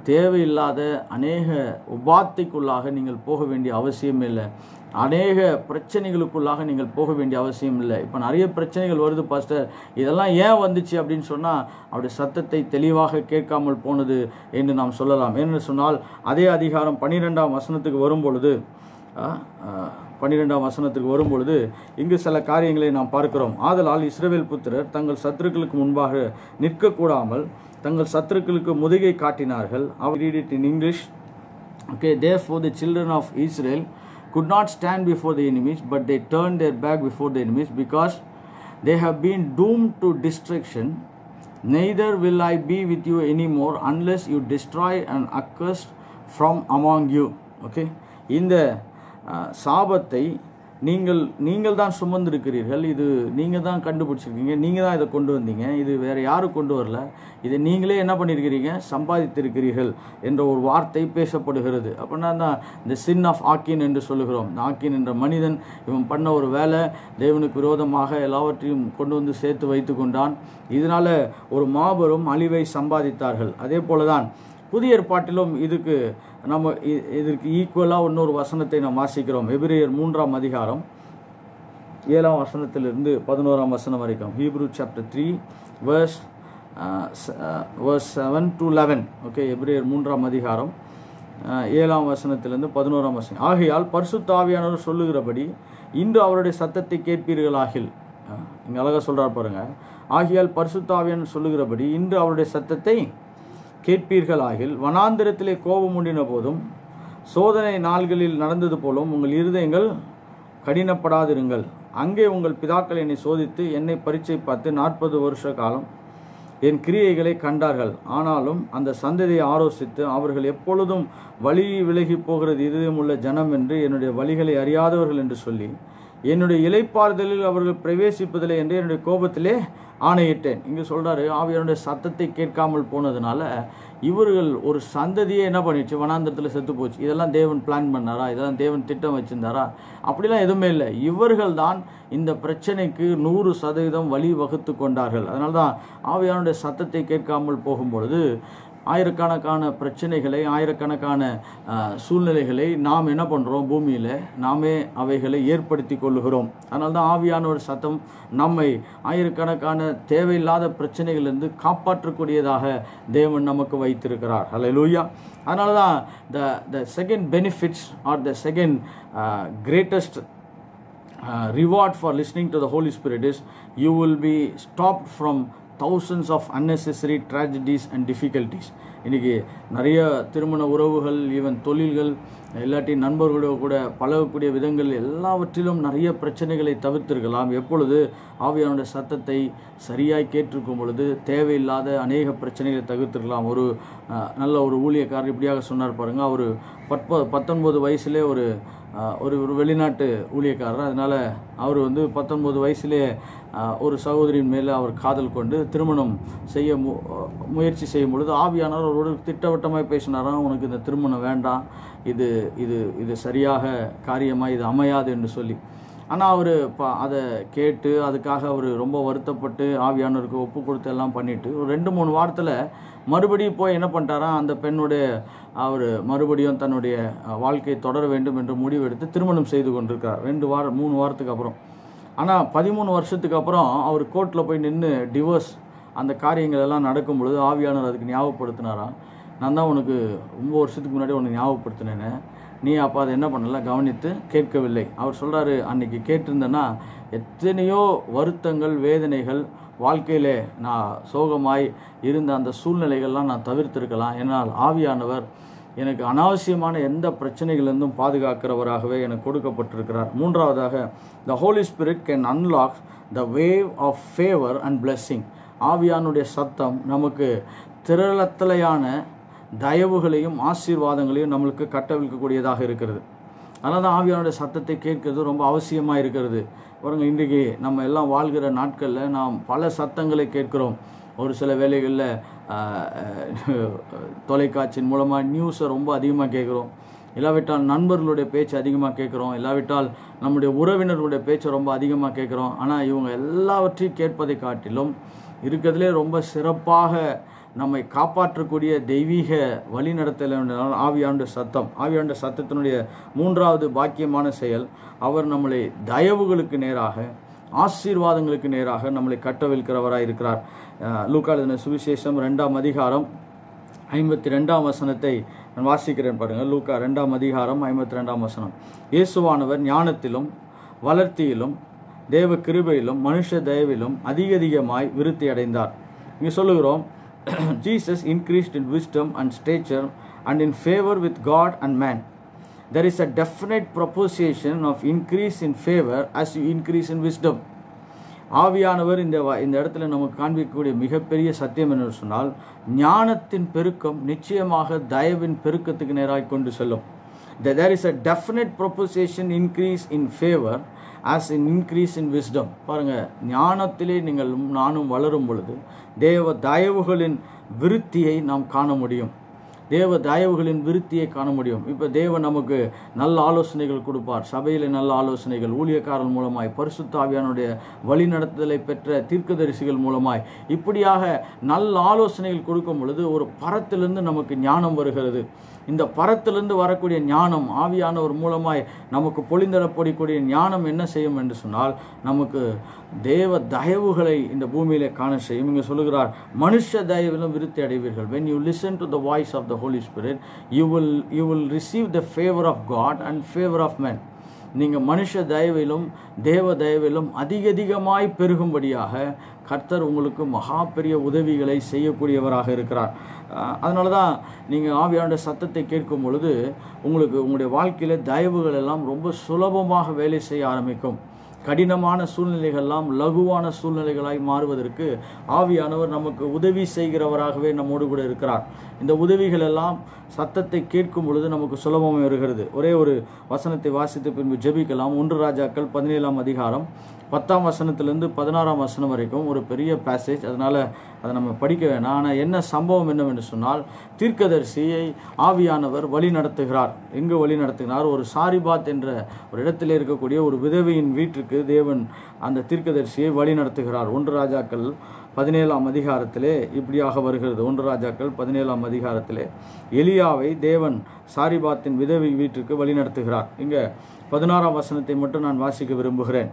தேவையில்லாத அநேக உபாத்தைக்குள்ளாக நீங்கள் போக வேண்டிய அவசியம் இல்லை அநேக பிரச்சனைகளுக்குள்ளாக நீங்கள் போக வேண்டிய அவசியம் இல்லை இப்போ நிறைய பிரச்சனைகள் வருது பாஸ்டர் இதெல்லாம் ஏன் வந்துச்சு அப்படின்னு சொன்னால் அவருடைய சத்தத்தை தெளிவாக கேட்காமல் போனது என்று நாம் சொல்லலாம் என்று சொன்னால் அதே அதிகாரம் பன்னிரெண்டாம் வசனத்துக்கு வரும்பொழுது பன்னிரெண்டாம் வசனத்துக்கு வரும்பொழுது இங்கு சில காரியங்களை நாம் பார்க்கிறோம் ஆதலால் இஸ்ரவேல் புத்திரர் தங்கள் சத்துருக்களுக்கு முன்பாக நிற்கக்கூடாமல் தங்கள் சத்துருக்களுக்கு முதுகை காட்டினார்கள் அவர் read it in English okay therefore the children of Israel could not stand before the enemies but they turned their back before the enemies because they have been doomed to destruction neither will I be with you anymore unless you destroy and accursed from among you okay இந்த அஹ், சாபத்தை நீங்கள் நீங்கள் தான் சுமந்திருக்கிறீர்கள் இது நீங்கள் தான் கண்டுபிடிச்சிருக்கீங்க நீங்கள் தான் இதை கொண்டு வந்தீங்க இது வேற யாரும் கொண்டு வரல இதை நீங்களே என்ன பண்ணியிருக்கிறீங்க சம்பாதித்திருக்கிறீர்கள் என்ற ஒரு வார்த்தை பேசப்படுகிறது அப்படின்னா தான் இந்த சின் ஆஃப் ஆக்கின் என்று சொல்லுகிறோம் இந்த ஆக்கின் என்ற மனிதன் இவன் பண்ண ஒரு வேலை தேவனுக்கு விரோதமாக எல்லாவற்றையும் கொண்டு வந்து சேர்த்து வைத்து கொண்டான் இதனால ஒரு மாபெரும் அழிவை சம்பாதித்தார்கள் அதே போலதான் புதிய ஏற்பாட்டிலும் இதுக்கு நம்ம இ- இதற்கு ஈக்குவலாக இன்னொரு வசனத்தை நாம் வாசிக்கிறோம் எபிரேயர் மூன்றாம் அதிகாரம் ஏழாம் வசனத்திலிருந்து பதினோராம் வசனம் வரைக்கும் Hebrew chapter three verse verse seven to eleven okay எபிரேயர் மூன்றாம் அதிகாரம் அஹ், ஏழாம் வசனத்திலிருந்து பதினோராம் வசனம் ஆகையால் பரிசுத்தாவியானவர் சொல்லுகிறபடி இன்று அவருடைய சத்தத்தை கேட்பீர்களாகில் அஹ், இங்க அழகா சொல்றார் பாருங்க ஆகையால் பரிசுத்தாவியானவர் சொல்லுகிறபடி இன்று அவருடைய சத்தத்தை கேட்பீர்களாகில் வனாந்திரத்திலே கோபம் உண்டின போதும் சோதனை நாள்களில் நடந்தது போலும் உங்கள் இருதயங்கள் கடினப்படாதிருங்கள் அங்கே உங்கள் பிதாக்கள் என்னை சோதித்து என்னை பரீட்சை பார்த்து நாற்பது வருஷ காலம் என் கிரியைகளை கண்டார்கள் ஆனாலும் அந்த சந்ததியை ஆலோசித்து அவர்கள் எப்பொழுதும் வழி விலகி போகிறது இருதயமுள்ள ஜனம் என்று என்னுடைய வழிகளை அறியாதவர்கள் என்று சொல்லி என்னுடைய இலைப்பாறுதலில் அவர்கள் பிரவேசிப்பதில்லை என்று என்னுடைய கோபத்திலே ஆணையிட்டேன் இங்கு சொல்றாரு ஆவியாருடைய சத்தத்தை கேட்காமல் போனதுனால இவர்கள் ஒரு சந்ததியே என்ன பண்ணிச்சு வனாந்தரத்தில் செத்து போச்சு இதெல்லாம் தேவன் பிளான் பண்ணாரா இதெல்லாம் தேவன் திட்டம் வச்சிருந்தாரா அப்படிலாம் எதுவுமே இல்லை இவர்கள் தான் இந்த பிரச்சனைக்கு நூறு சதவீதம் வழி வகுத்து கொண்டார்கள் அதனால தான் ஆவியானுடைய சத்தத்தை கேட்காமல் போகும்பொழுது ஆயிரக்கணக்கான பிரச்சனைகளை ஆயிரக்கணக்கான அஹ், சூழ்நிலைகளை நாம் என்ன பண்ணுறோம் பூமியில் நாமே அவைகளை ஏற்படுத்தி கொள்ளுகிறோம் அதனால தான் ஆவியான ஒரு சத்தம் நம்மை ஆயிரக்கணக்கான தேவையில்லாத பிரச்சனைகளிலிருந்து காப்பாற்றக்கூடியதாக தேவன் நமக்கு வைத்திருக்கிறார் ஹalleluya அதனால தான் the the second benefits are the second greatest uh, reward for listening to the Holy Spirit is you will be stopped from thousands of unnecessary tragedies and difficulties இன்னைக்கு நிறைய திருமண உறவுகள் ஈவன் தொழில்கள் இல்லாட்டி நண்பர்களோட கூட பழகக்கூடிய விதங்கள் எல்லாவற்றிலும் நிறைய பிரச்சனைகளை தவிர்த்திருக்கலாம் எப்பொழுது ஆவியானுடைய சத்தத்தை சரியாய் கேட்டிருக்கும் பொழுது தேவையில்லாத அநேக பிரச்சனைகளை தவிர்த்திருக்கலாம் ஒரு அஹ், நல்ல ஒரு ஊழியக்காரர் இப்படியாக சொன்னார் பாருங்க அவர் பற்ப பத்தொன்பது வயசுலே ஒரு ஆஹ் ஒரு ஒரு வெளிநாட்டு ஊழியக்காரர் அதனால் அவர் வந்து பத்தொன்பது வயசுலே ஆஹ் ஒரு சகோதரியின் மேலே அவர் காதல் கொண்டு திருமணம் செய்ய மு முயற்சி செய்யும் பொழுது ஆவியானவர் அவரோடு திட்டவட்டமாக பேசினாராம் உனக்கு இந்த திருமணம் வேண்டாம் இது இது இது சரியாக காரியமாக இது அமையாது என்று சொல்லி ஆனால் அவர் இப்போ அதை கேட்டு அதுக்காக அவர் ரொம்ப வருத்தப்பட்டு ஆவியானவருக்கு ஒப்பு கொடுத்து எல்லாம் பண்ணிட்டு ஒரு ரெண்டு மூணு வாரத்தில் மறுபடியும் போய் என்ன பண்ணிட்டாராம் அந்த பெண்ணுடைய அவர் மறுபடியும் தன்னுடைய அஹ், வாழ்க்கையை தொடர வேண்டும் என்று முடிவெடுத்து திருமணம் செய்து கொண்டிருக்கிறார் ரெண்டு வாரம் மூணு வாரத்துக்கு அப்புறம் ஆனால் பதிமூணு வருஷத்துக்கு அப்புறம் அவர் கோர்ட்டில் போய் நின்று டிவோர்ஸ் அந்த காரியங்கள் எல்லாம் நடக்கும் பொழுது ஆவியானவர் அதுக்கு ஞாபகப்படுத்தினாராம் நான் தான் உனக்கு ரொம்ப வருஷத்துக்கு முன்னாடி உனக்கு ஞாபகப்படுத்தினேன்னு நீ அப்போ அதை என்ன பண்ணல கவனித்து கேட்கவில்லை அவர் சொல்றாரு அன்னைக்கு கேட்டிருந்தேன்னா எத்தனையோ வருத்தங்கள் வேதனைகள் வாழ்க்கையிலே நான் சோகமாய் இருந்த அந்த சூழ்நிலைகள்லாம் நான் தவிர்த்திருக்கலாம் என்னால் ஆவியானவர் எனக்கு அனாவசியமான எந்த பிரச்சனைகளிலிருந்தும் பாதுகாக்கிறவராகவே எனக்கு கொடுக்கப்பட்டிருக்கிறார் மூன்றாவதாக the Holy Spirit can unlock the wave of favour and blessing ஆவியானுடைய சத்தம் நமக்கு திரளத்தலையான தயவுகளையும் ஆசீர்வாதங்களையும் நம்மளுக்கு கட்டவிழ்க்கக்கூடியதாக இருக்கிறது அதனால தான் ஆவியானுடைய சத்தத்தை கேட்கிறது ரொம்ப அவசியமாக இருக்கிறது பாருங்க இன்றைக்கு நம்ம எல்லாம் வாழ்கிற நாட்களில் நாம் பல சத்தங்களை கேட்கிறோம் ஒரு சில வேளைகளில் தொலைக்காட்சியின் மூலமாக நியூஸை ரொம்ப அதிகமாக கேட்குறோம் இல்லாவிட்டால் நண்பர்களுடைய பேச்சு அதிகமாக கேட்குறோம் இல்லாவிட்டால் நம்முடைய உறவினர்களுடைய பேச்சை ரொம்ப அதிகமாக கேட்குறோம் ஆனால் இவங்க எல்லாவற்றையும் கேட்பதை காட்டிலும் இருக்கிறதுலே ரொம்ப சிறப்பாக நம்மை காப்பாற்றக்கூடிய தெய்வீக வழிநடத்தல் என்றால் ஆவியாண்டு சத்தம் ஆவியாண்டு சத்தத்தினுடைய மூன்றாவது பாக்கியமான செயல் அவர் நம்மளை தயவுகளுக்கு நேராக ஆசீர்வாதங்களுக்கு நேராக நம்மளை கட்டவிழ்க்கிறவராக இருக்கிறார் அஹ் லூக்கா எழுதின சுவிசேஷம் ரெண்டாம் அதிகாரம் ஐம்பத்தி ரெண்டாம் வசனத்தை நான் வாசிக்கிறேன் பாருங்கள் லூக்கா ரெண்டாம் அதிகாரம் ஐம்பத்தி ரெண்டாம் வசனம் இயேசுவானவர் ஞானத்திலும் வளர்த்தியிலும் தேவ கிருபையிலும் மனுஷ தயவிலும் அதிக அதிகமாய் விருத்தி அடைந்தார் இங்கே சொல்லுகிறோம் Jesus increased in wisdom and stature and in favour with God and man there is a definite proposition of increase in favor as you increase in wisdom ஆவியானவர் இந்த வ- இந்த இடத்துல நமக்கு காண்பிக்கக்கூடிய மிகப்பெரிய சத்தியம் என்று சொன்னால் ஞானத்தின் பெருக்கம் நிச்சயமாக தயவின் பெருக்கத்துக்கு நேராக கொண்டு செல்லும் That there is a definite proposition increase in favor as in increase in wisdom பாருங்க ஞானத்திலே நீங்கள் நானும் வளரும் பொழுது தேவ தயவுகளின் விருத்தியை நாம் காண முடியும் தேவ தயவுகளின் விருத்தியை காண முடியும் இப்போ தேவன் நமக்கு நல்ல ஆலோசனைகள் கொடுப்பார் சபையில் நல்ல ஆலோசனைகள் ஊழியக்காரன் மூலமாய் பரிசுத்தாவியானுடைய வழிநடத்துதலை பெற்ற தீர்க்கதரிசிகள் மூலமாய் இப்படியாக நல்ல ஆலோசனைகள் கொடுக்கும் பொழுது ஒரு பரத்திலிருந்து நமக்கு ஞானம் வருகிறது இந்த பரத்திலிருந்து வரக்கூடிய ஞானம் ஆவியானவர் மூலமாய் நமக்கு பொழிந்தரப்படக்கூடிய ஞானம் என்ன செய்யும் என்று சொன்னால் நமக்கு தேவ தயவுகளை இந்த பூமியிலே காண செய்யும் இங்கே சொல்லுகிறார் மனுஷ தயவிலும் விருத்தி அடைவீர்கள் when you listen to the voice of the holy spirit you will you will receive the favor of god and favor of men நீங்கள் மனுஷ தயவிலும் தேவ தயவிலும் அதிக அதிகமாய் பெருகும்படியாக கர்த்தர் உங்களுக்கு மகா பெரிய உதவிகளை செய்யக்கூடியவராக இருக்கிறார் அஹ் அதனால தான் நீங்கள் ஆவியானுடைய சத்தத்தை கேட்கும் பொழுது உங்களுக்கு உங்களுடைய வாழ்க்கையில் தயவுகள் எல்லாம் ரொம்ப சுலபமாக வேலை செய்ய ஆரம்பிக்கும் கடினமான சூழ்நிலைகள்லாம் லகுவான சூழ்நிலைகளாய் மாறுவதற்கு ஆவியானவர் நமக்கு உதவி செய்கிறவராகவே நம்மோடு கூட இருக்கிறார் இந்த உதவிகள் எல்லாம் சத்தத்தை கேட்கும் பொழுது நமக்கு சுலபமாக வருகிறது ஒரே ஒரு வசனத்தை வாசித்து பின்பு ஜெபிக்கலாம் ஒன்று ராஜாக்கள் பதினேழாம் அதிகாரம் பத்தாம் வசனத்திலிருந்து பதினாறாம் வசனம் வரைக்கும் ஒரு பெரிய பேசேஜ் அதனால் அதை நம்ம படிக்க வேணாம் ஆனால் என்ன சம்பவம் என்னவென்று சொன்னால் தீர்க்கதரிசியை ஆவியானவர் வழி நடத்துகிறார் எங்கு வழி நடத்துகிறார் ஒரு சாரிபாத் என்ற ஒரு இடத்தில் இருக்கக்கூடிய ஒரு விதவையின் வீட்டிற்கு தேவன் அந்த தீர்க்கதரிசியை வழி நடத்துகிறார் ஒன்று ராஜாக்கள் பதினேழாம் அதிகாரத்திலே இப்படியாக வருகிறது ஒன்று ராஜாக்கள் பதினேழாம் அதிகாரத்திலே எலியாவை தேவன் சாரிபாத்தின் விதவை வீட்டிற்கு வழி நடத்துகிறார் இங்கே பதினாறாம் வசனத்தை மட்டும் நான் வாசிக்க விரும்புகிறேன்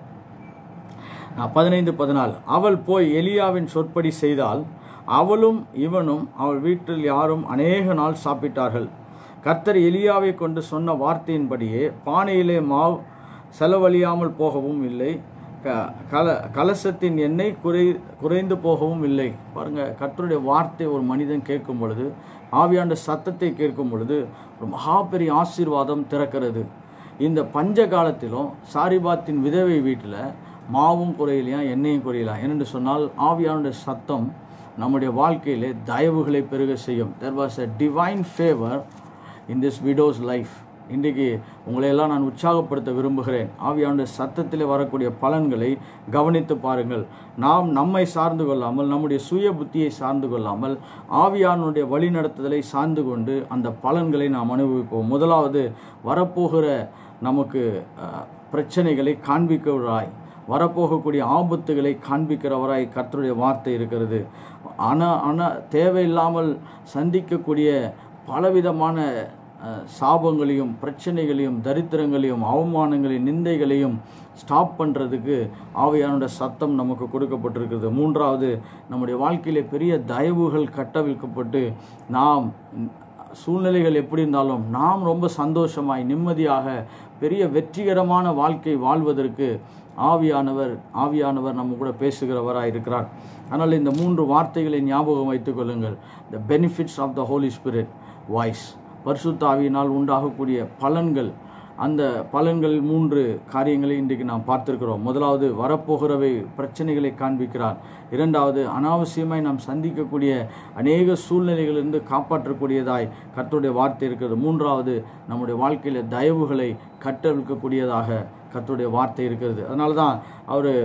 பதினைந்து பதினாலு அவள் போய் எலியாவின் சொற்படி செய்தால் அவளும் இவனும் அவள் வீட்டில் யாரும் அநேக நாள் சாப்பிட்டார்கள் கர்த்தர் எலியாவை கொண்டு சொன்ன வார்த்தையின்படியே பானையிலே மாவு செலவழியாமல் போகவும் இல்லை க கல கலசத்தின் எண்ணெய் குறை குறைந்து போகவும் இல்லை பாருங்க கர்த்தருடைய வார்த்தை ஒரு மனிதன் கேட்கும் பொழுது ஆவியாண்ட சத்தத்தை கேட்கும் பொழுது ஒரு மகா பெரிய ஆசீர்வாதம் திறக்கிறது இந்த பஞ்ச காலத்திலும் சாரிபாத்தின் விதவை வீட்டில் மாவும் குறையலையா எண்ணெயும் குறையலாம் ஏனென்று சொன்னால் ஆவியானுடைய சத்தம் நம்முடைய வாழ்க்கையிலே தயவுகளை பெருக செய்யும் there was a divine favor in this widow's life இன்றைக்கு உங்களையெல்லாம் நான் உற்சாகப்படுத்த விரும்புகிறேன் ஆவியானுடைய சத்தத்தில் வரக்கூடிய பலன்களை கவனித்து பாருங்கள் நாம் நம்மை சார்ந்து கொள்ளாமல் நம்முடைய சுய புத்தியை சார்ந்து கொள்ளாமல் ஆவியானுடைய வழிநடத்துதலை சார்ந்து கொண்டு அந்த பலன்களை நாம் அனுபவிப்போம் முதலாவது வரப்போகிற நமக்கு அஹ், பிரச்சனைகளை காண்பிக்கிறவராய் வரப்போகக்கூடிய ஆபத்துகளை காண்பிக்கிறவராய் கர்த்தருடைய வார்த்தை இருக்கிறது ஆனால் ஆனால் தேவையில்லாமல் சந்திக்கக்கூடிய பலவிதமான அஹ், சாபங்களையும் பிரச்சனைகளையும் தரித்திரங்களையும் அவமானங்களையும் நிந்தைகளையும் ஸ்டாப் பண்ணுறதுக்கு ஆவியானோட சத்தம் நமக்கு கொடுக்கப்பட்டிருக்கிறது மூன்றாவது நம்முடைய வாழ்க்கையிலே பெரிய தயவுகள் கட்டவிழ்க்கப்பட்டு நாம் சூழ்நிலைகள் எப்படி இருந்தாலும் நாம் ரொம்ப சந்தோஷமாய் நிம்மதியாக பெரிய வெற்றிகரமான வாழ்க்கை வாழ்வதற்கு ஆவியானவர் ஆவியானவர் நம்ம கூட பேசுகிறவராக இருக்கிறார் அதனால் இந்த மூன்று வார்த்தைகளை ஞாபகம் வைத்துக் கொள்ளுங்கள் the benefits of the Holy Spirit voice பரிசுத்த ஆவியினால் உண்டாகக்கூடிய பலன்கள் அந்த பலன்கள் மூன்று காரியங்களை இன்றைக்கு நாம் பார்த்திருக்கிறோம் முதலாவது வரப்போகிறவை பிரச்சனைகளை காண்பிக்கிறார் இரண்டாவது அனாவசியமாய் நாம் சந்திக்கக்கூடிய அநேக சூழ்நிலைகளிலிருந்து காப்பாற்றக்கூடியதாய் கர்த்தருடைய வார்த்தை இருக்கிறது மூன்றாவது நம்முடைய வாழ்க்கையில் தயவுகளை கட்டவிழ்க்கக்கூடியதாக கர்த்தருடைய வார்த்தை இருக்கிறது அதனால தான் அவர்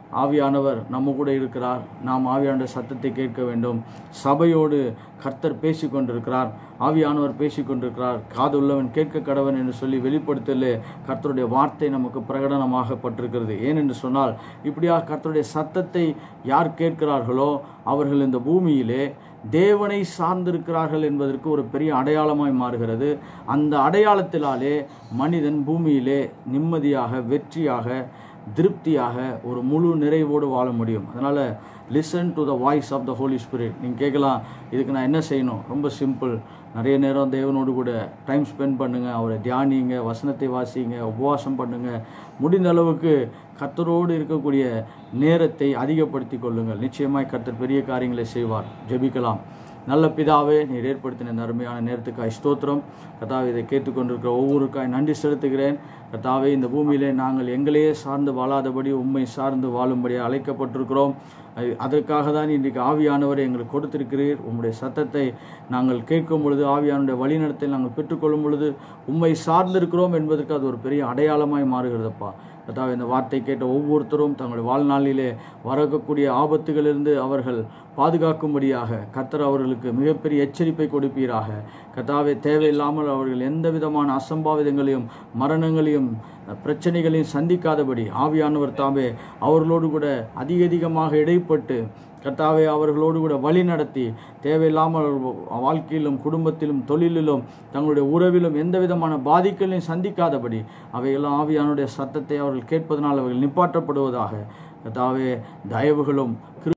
ஆவியானவர் நம்ம கூட இருக்கிறார் நாம் ஆவியானவர் சத்தத்தை கேட்க வேண்டும் சபையோடு கர்த்தர் பேசி கொண்டிருக்கிறார் ஆவியானவர் பேசி கொண்டிருக்கிறார் காதுள்ளவன் கேட்க கடவன் என்று சொல்லி வெளிப்படுத்தலே கர்த்தருடைய வார்த்தை நமக்கு பிரகடனமாகப்பட்டிருக்கிறது ஏனென்று சொன்னால் இப்படியா கர்த்தருடைய சத்தத்தை யார் கேட்கிறார்களோ அவர்கள் இந்த பூமியிலே தேவனை சார்ந்திருக்கிறார்கள் என்பதற்கு ஒரு பெரிய அடையாளமாய் மாறுகிறது அந்த அடையாளத்தினாலே மனிதன் பூமியிலே நிம்மதியாக வெற்றியாக திருப்தியாக ஒரு முழு நிறைவோடு வாழ முடியும் அதனால் listen to the voice of the Holy Spirit நீங்கள் கேட்கலாம் இதுக்கு நான் என்ன செய்யணும் ரொம்ப சிம்பிள் நிறைய நேரம் தேவனோடு கூட டைம் ஸ்பெண்ட் பண்ணுங்கள் அவரை தியானிங்க வசனத்தை வாசிங்க உபவாசம் பண்ணுங்கள் முடிந்த அளவுக்கு கர்த்தரோடு இருக்கக்கூடிய நேரத்தை அதிகப்படுத்தி கொள்ளுங்கள் நிச்சயமாய் கர்த்தர் பெரிய காரியங்களை செய்வார் ஜெபிக்கலாம் நல்ல பிதாவே நீர் ஏற்படுத்தின இந்த அருமையான நேரத்துக்காய் ஸ்தோத்திரம் கத்தாவே இதை கேட்டுக்கொண்டிருக்கிற ஒவ்வொருக்காய் நன்றி செலுத்துகிறேன் கத்தாவே இந்த பூமியிலே நாங்கள் எங்களையே சார்ந்து வாழாதபடி உண்மை சார்ந்து வாழும்படியாக அழைக்கப்பட்டிருக்கிறோம் அது- அதற்காக தான் இன்றைக்கு ஆவியானவரை எங்களுக்கு கொடுத்திருக்கிறீர் உம்முடைய சத்தத்தை நாங்கள் கேட்கும் பொழுது ஆவியானுடைய வழிநடத்தை நாங்கள் பெற்றுக்கொள்ளும் பொழுது உண்மை சார்ந்திருக்கிறோம் என்பதற்கு அது ஒரு பெரிய அடையாளமாய் மாறுகிறதப்பா கத்தாவே இந்த வார்த்தை கேட்ட ஒவ்வொருத்தரும் தங்களுடைய வாழ்நாளிலே வரக்கூடிய ஆபத்துகளிலிருந்து அவர்கள் பாதுகாக்கும்படியாக கத்தர் அவர்களுக்கு மிகப்பெரிய எச்சரிப்பை கொடுப்பீராக கத்தாவே தேவையில்லாமல் அவர்கள் எந்த விதமான அசம்பாவிதங்களையும் மரணங்களையும் பிரச்சனைகளையும் சந்திக்காதபடி ஆவியானவர் தாமே அவர்களோடு கூட அதிக அதிகமாக இடைப்பட்டு கர்த்தாவே அவர்களோடு கூட வழி நடத்தி தேவையில்லாமல் அவர்கள் வாழ்க்கையிலும் குடும்பத்திலும் தொழிலிலும் தங்களுடைய உறவிலும் எந்த விதமான பாதிக்களையும் சந்திக்காதபடி அவையெல்லாம் ஆவியானுடைய சத்தத்தை அவர்கள் கேட்பதனால் அவர்கள் நிப்பாட்டப்படுவதாக கர்த்தாவே தயவுகளும் கிரு-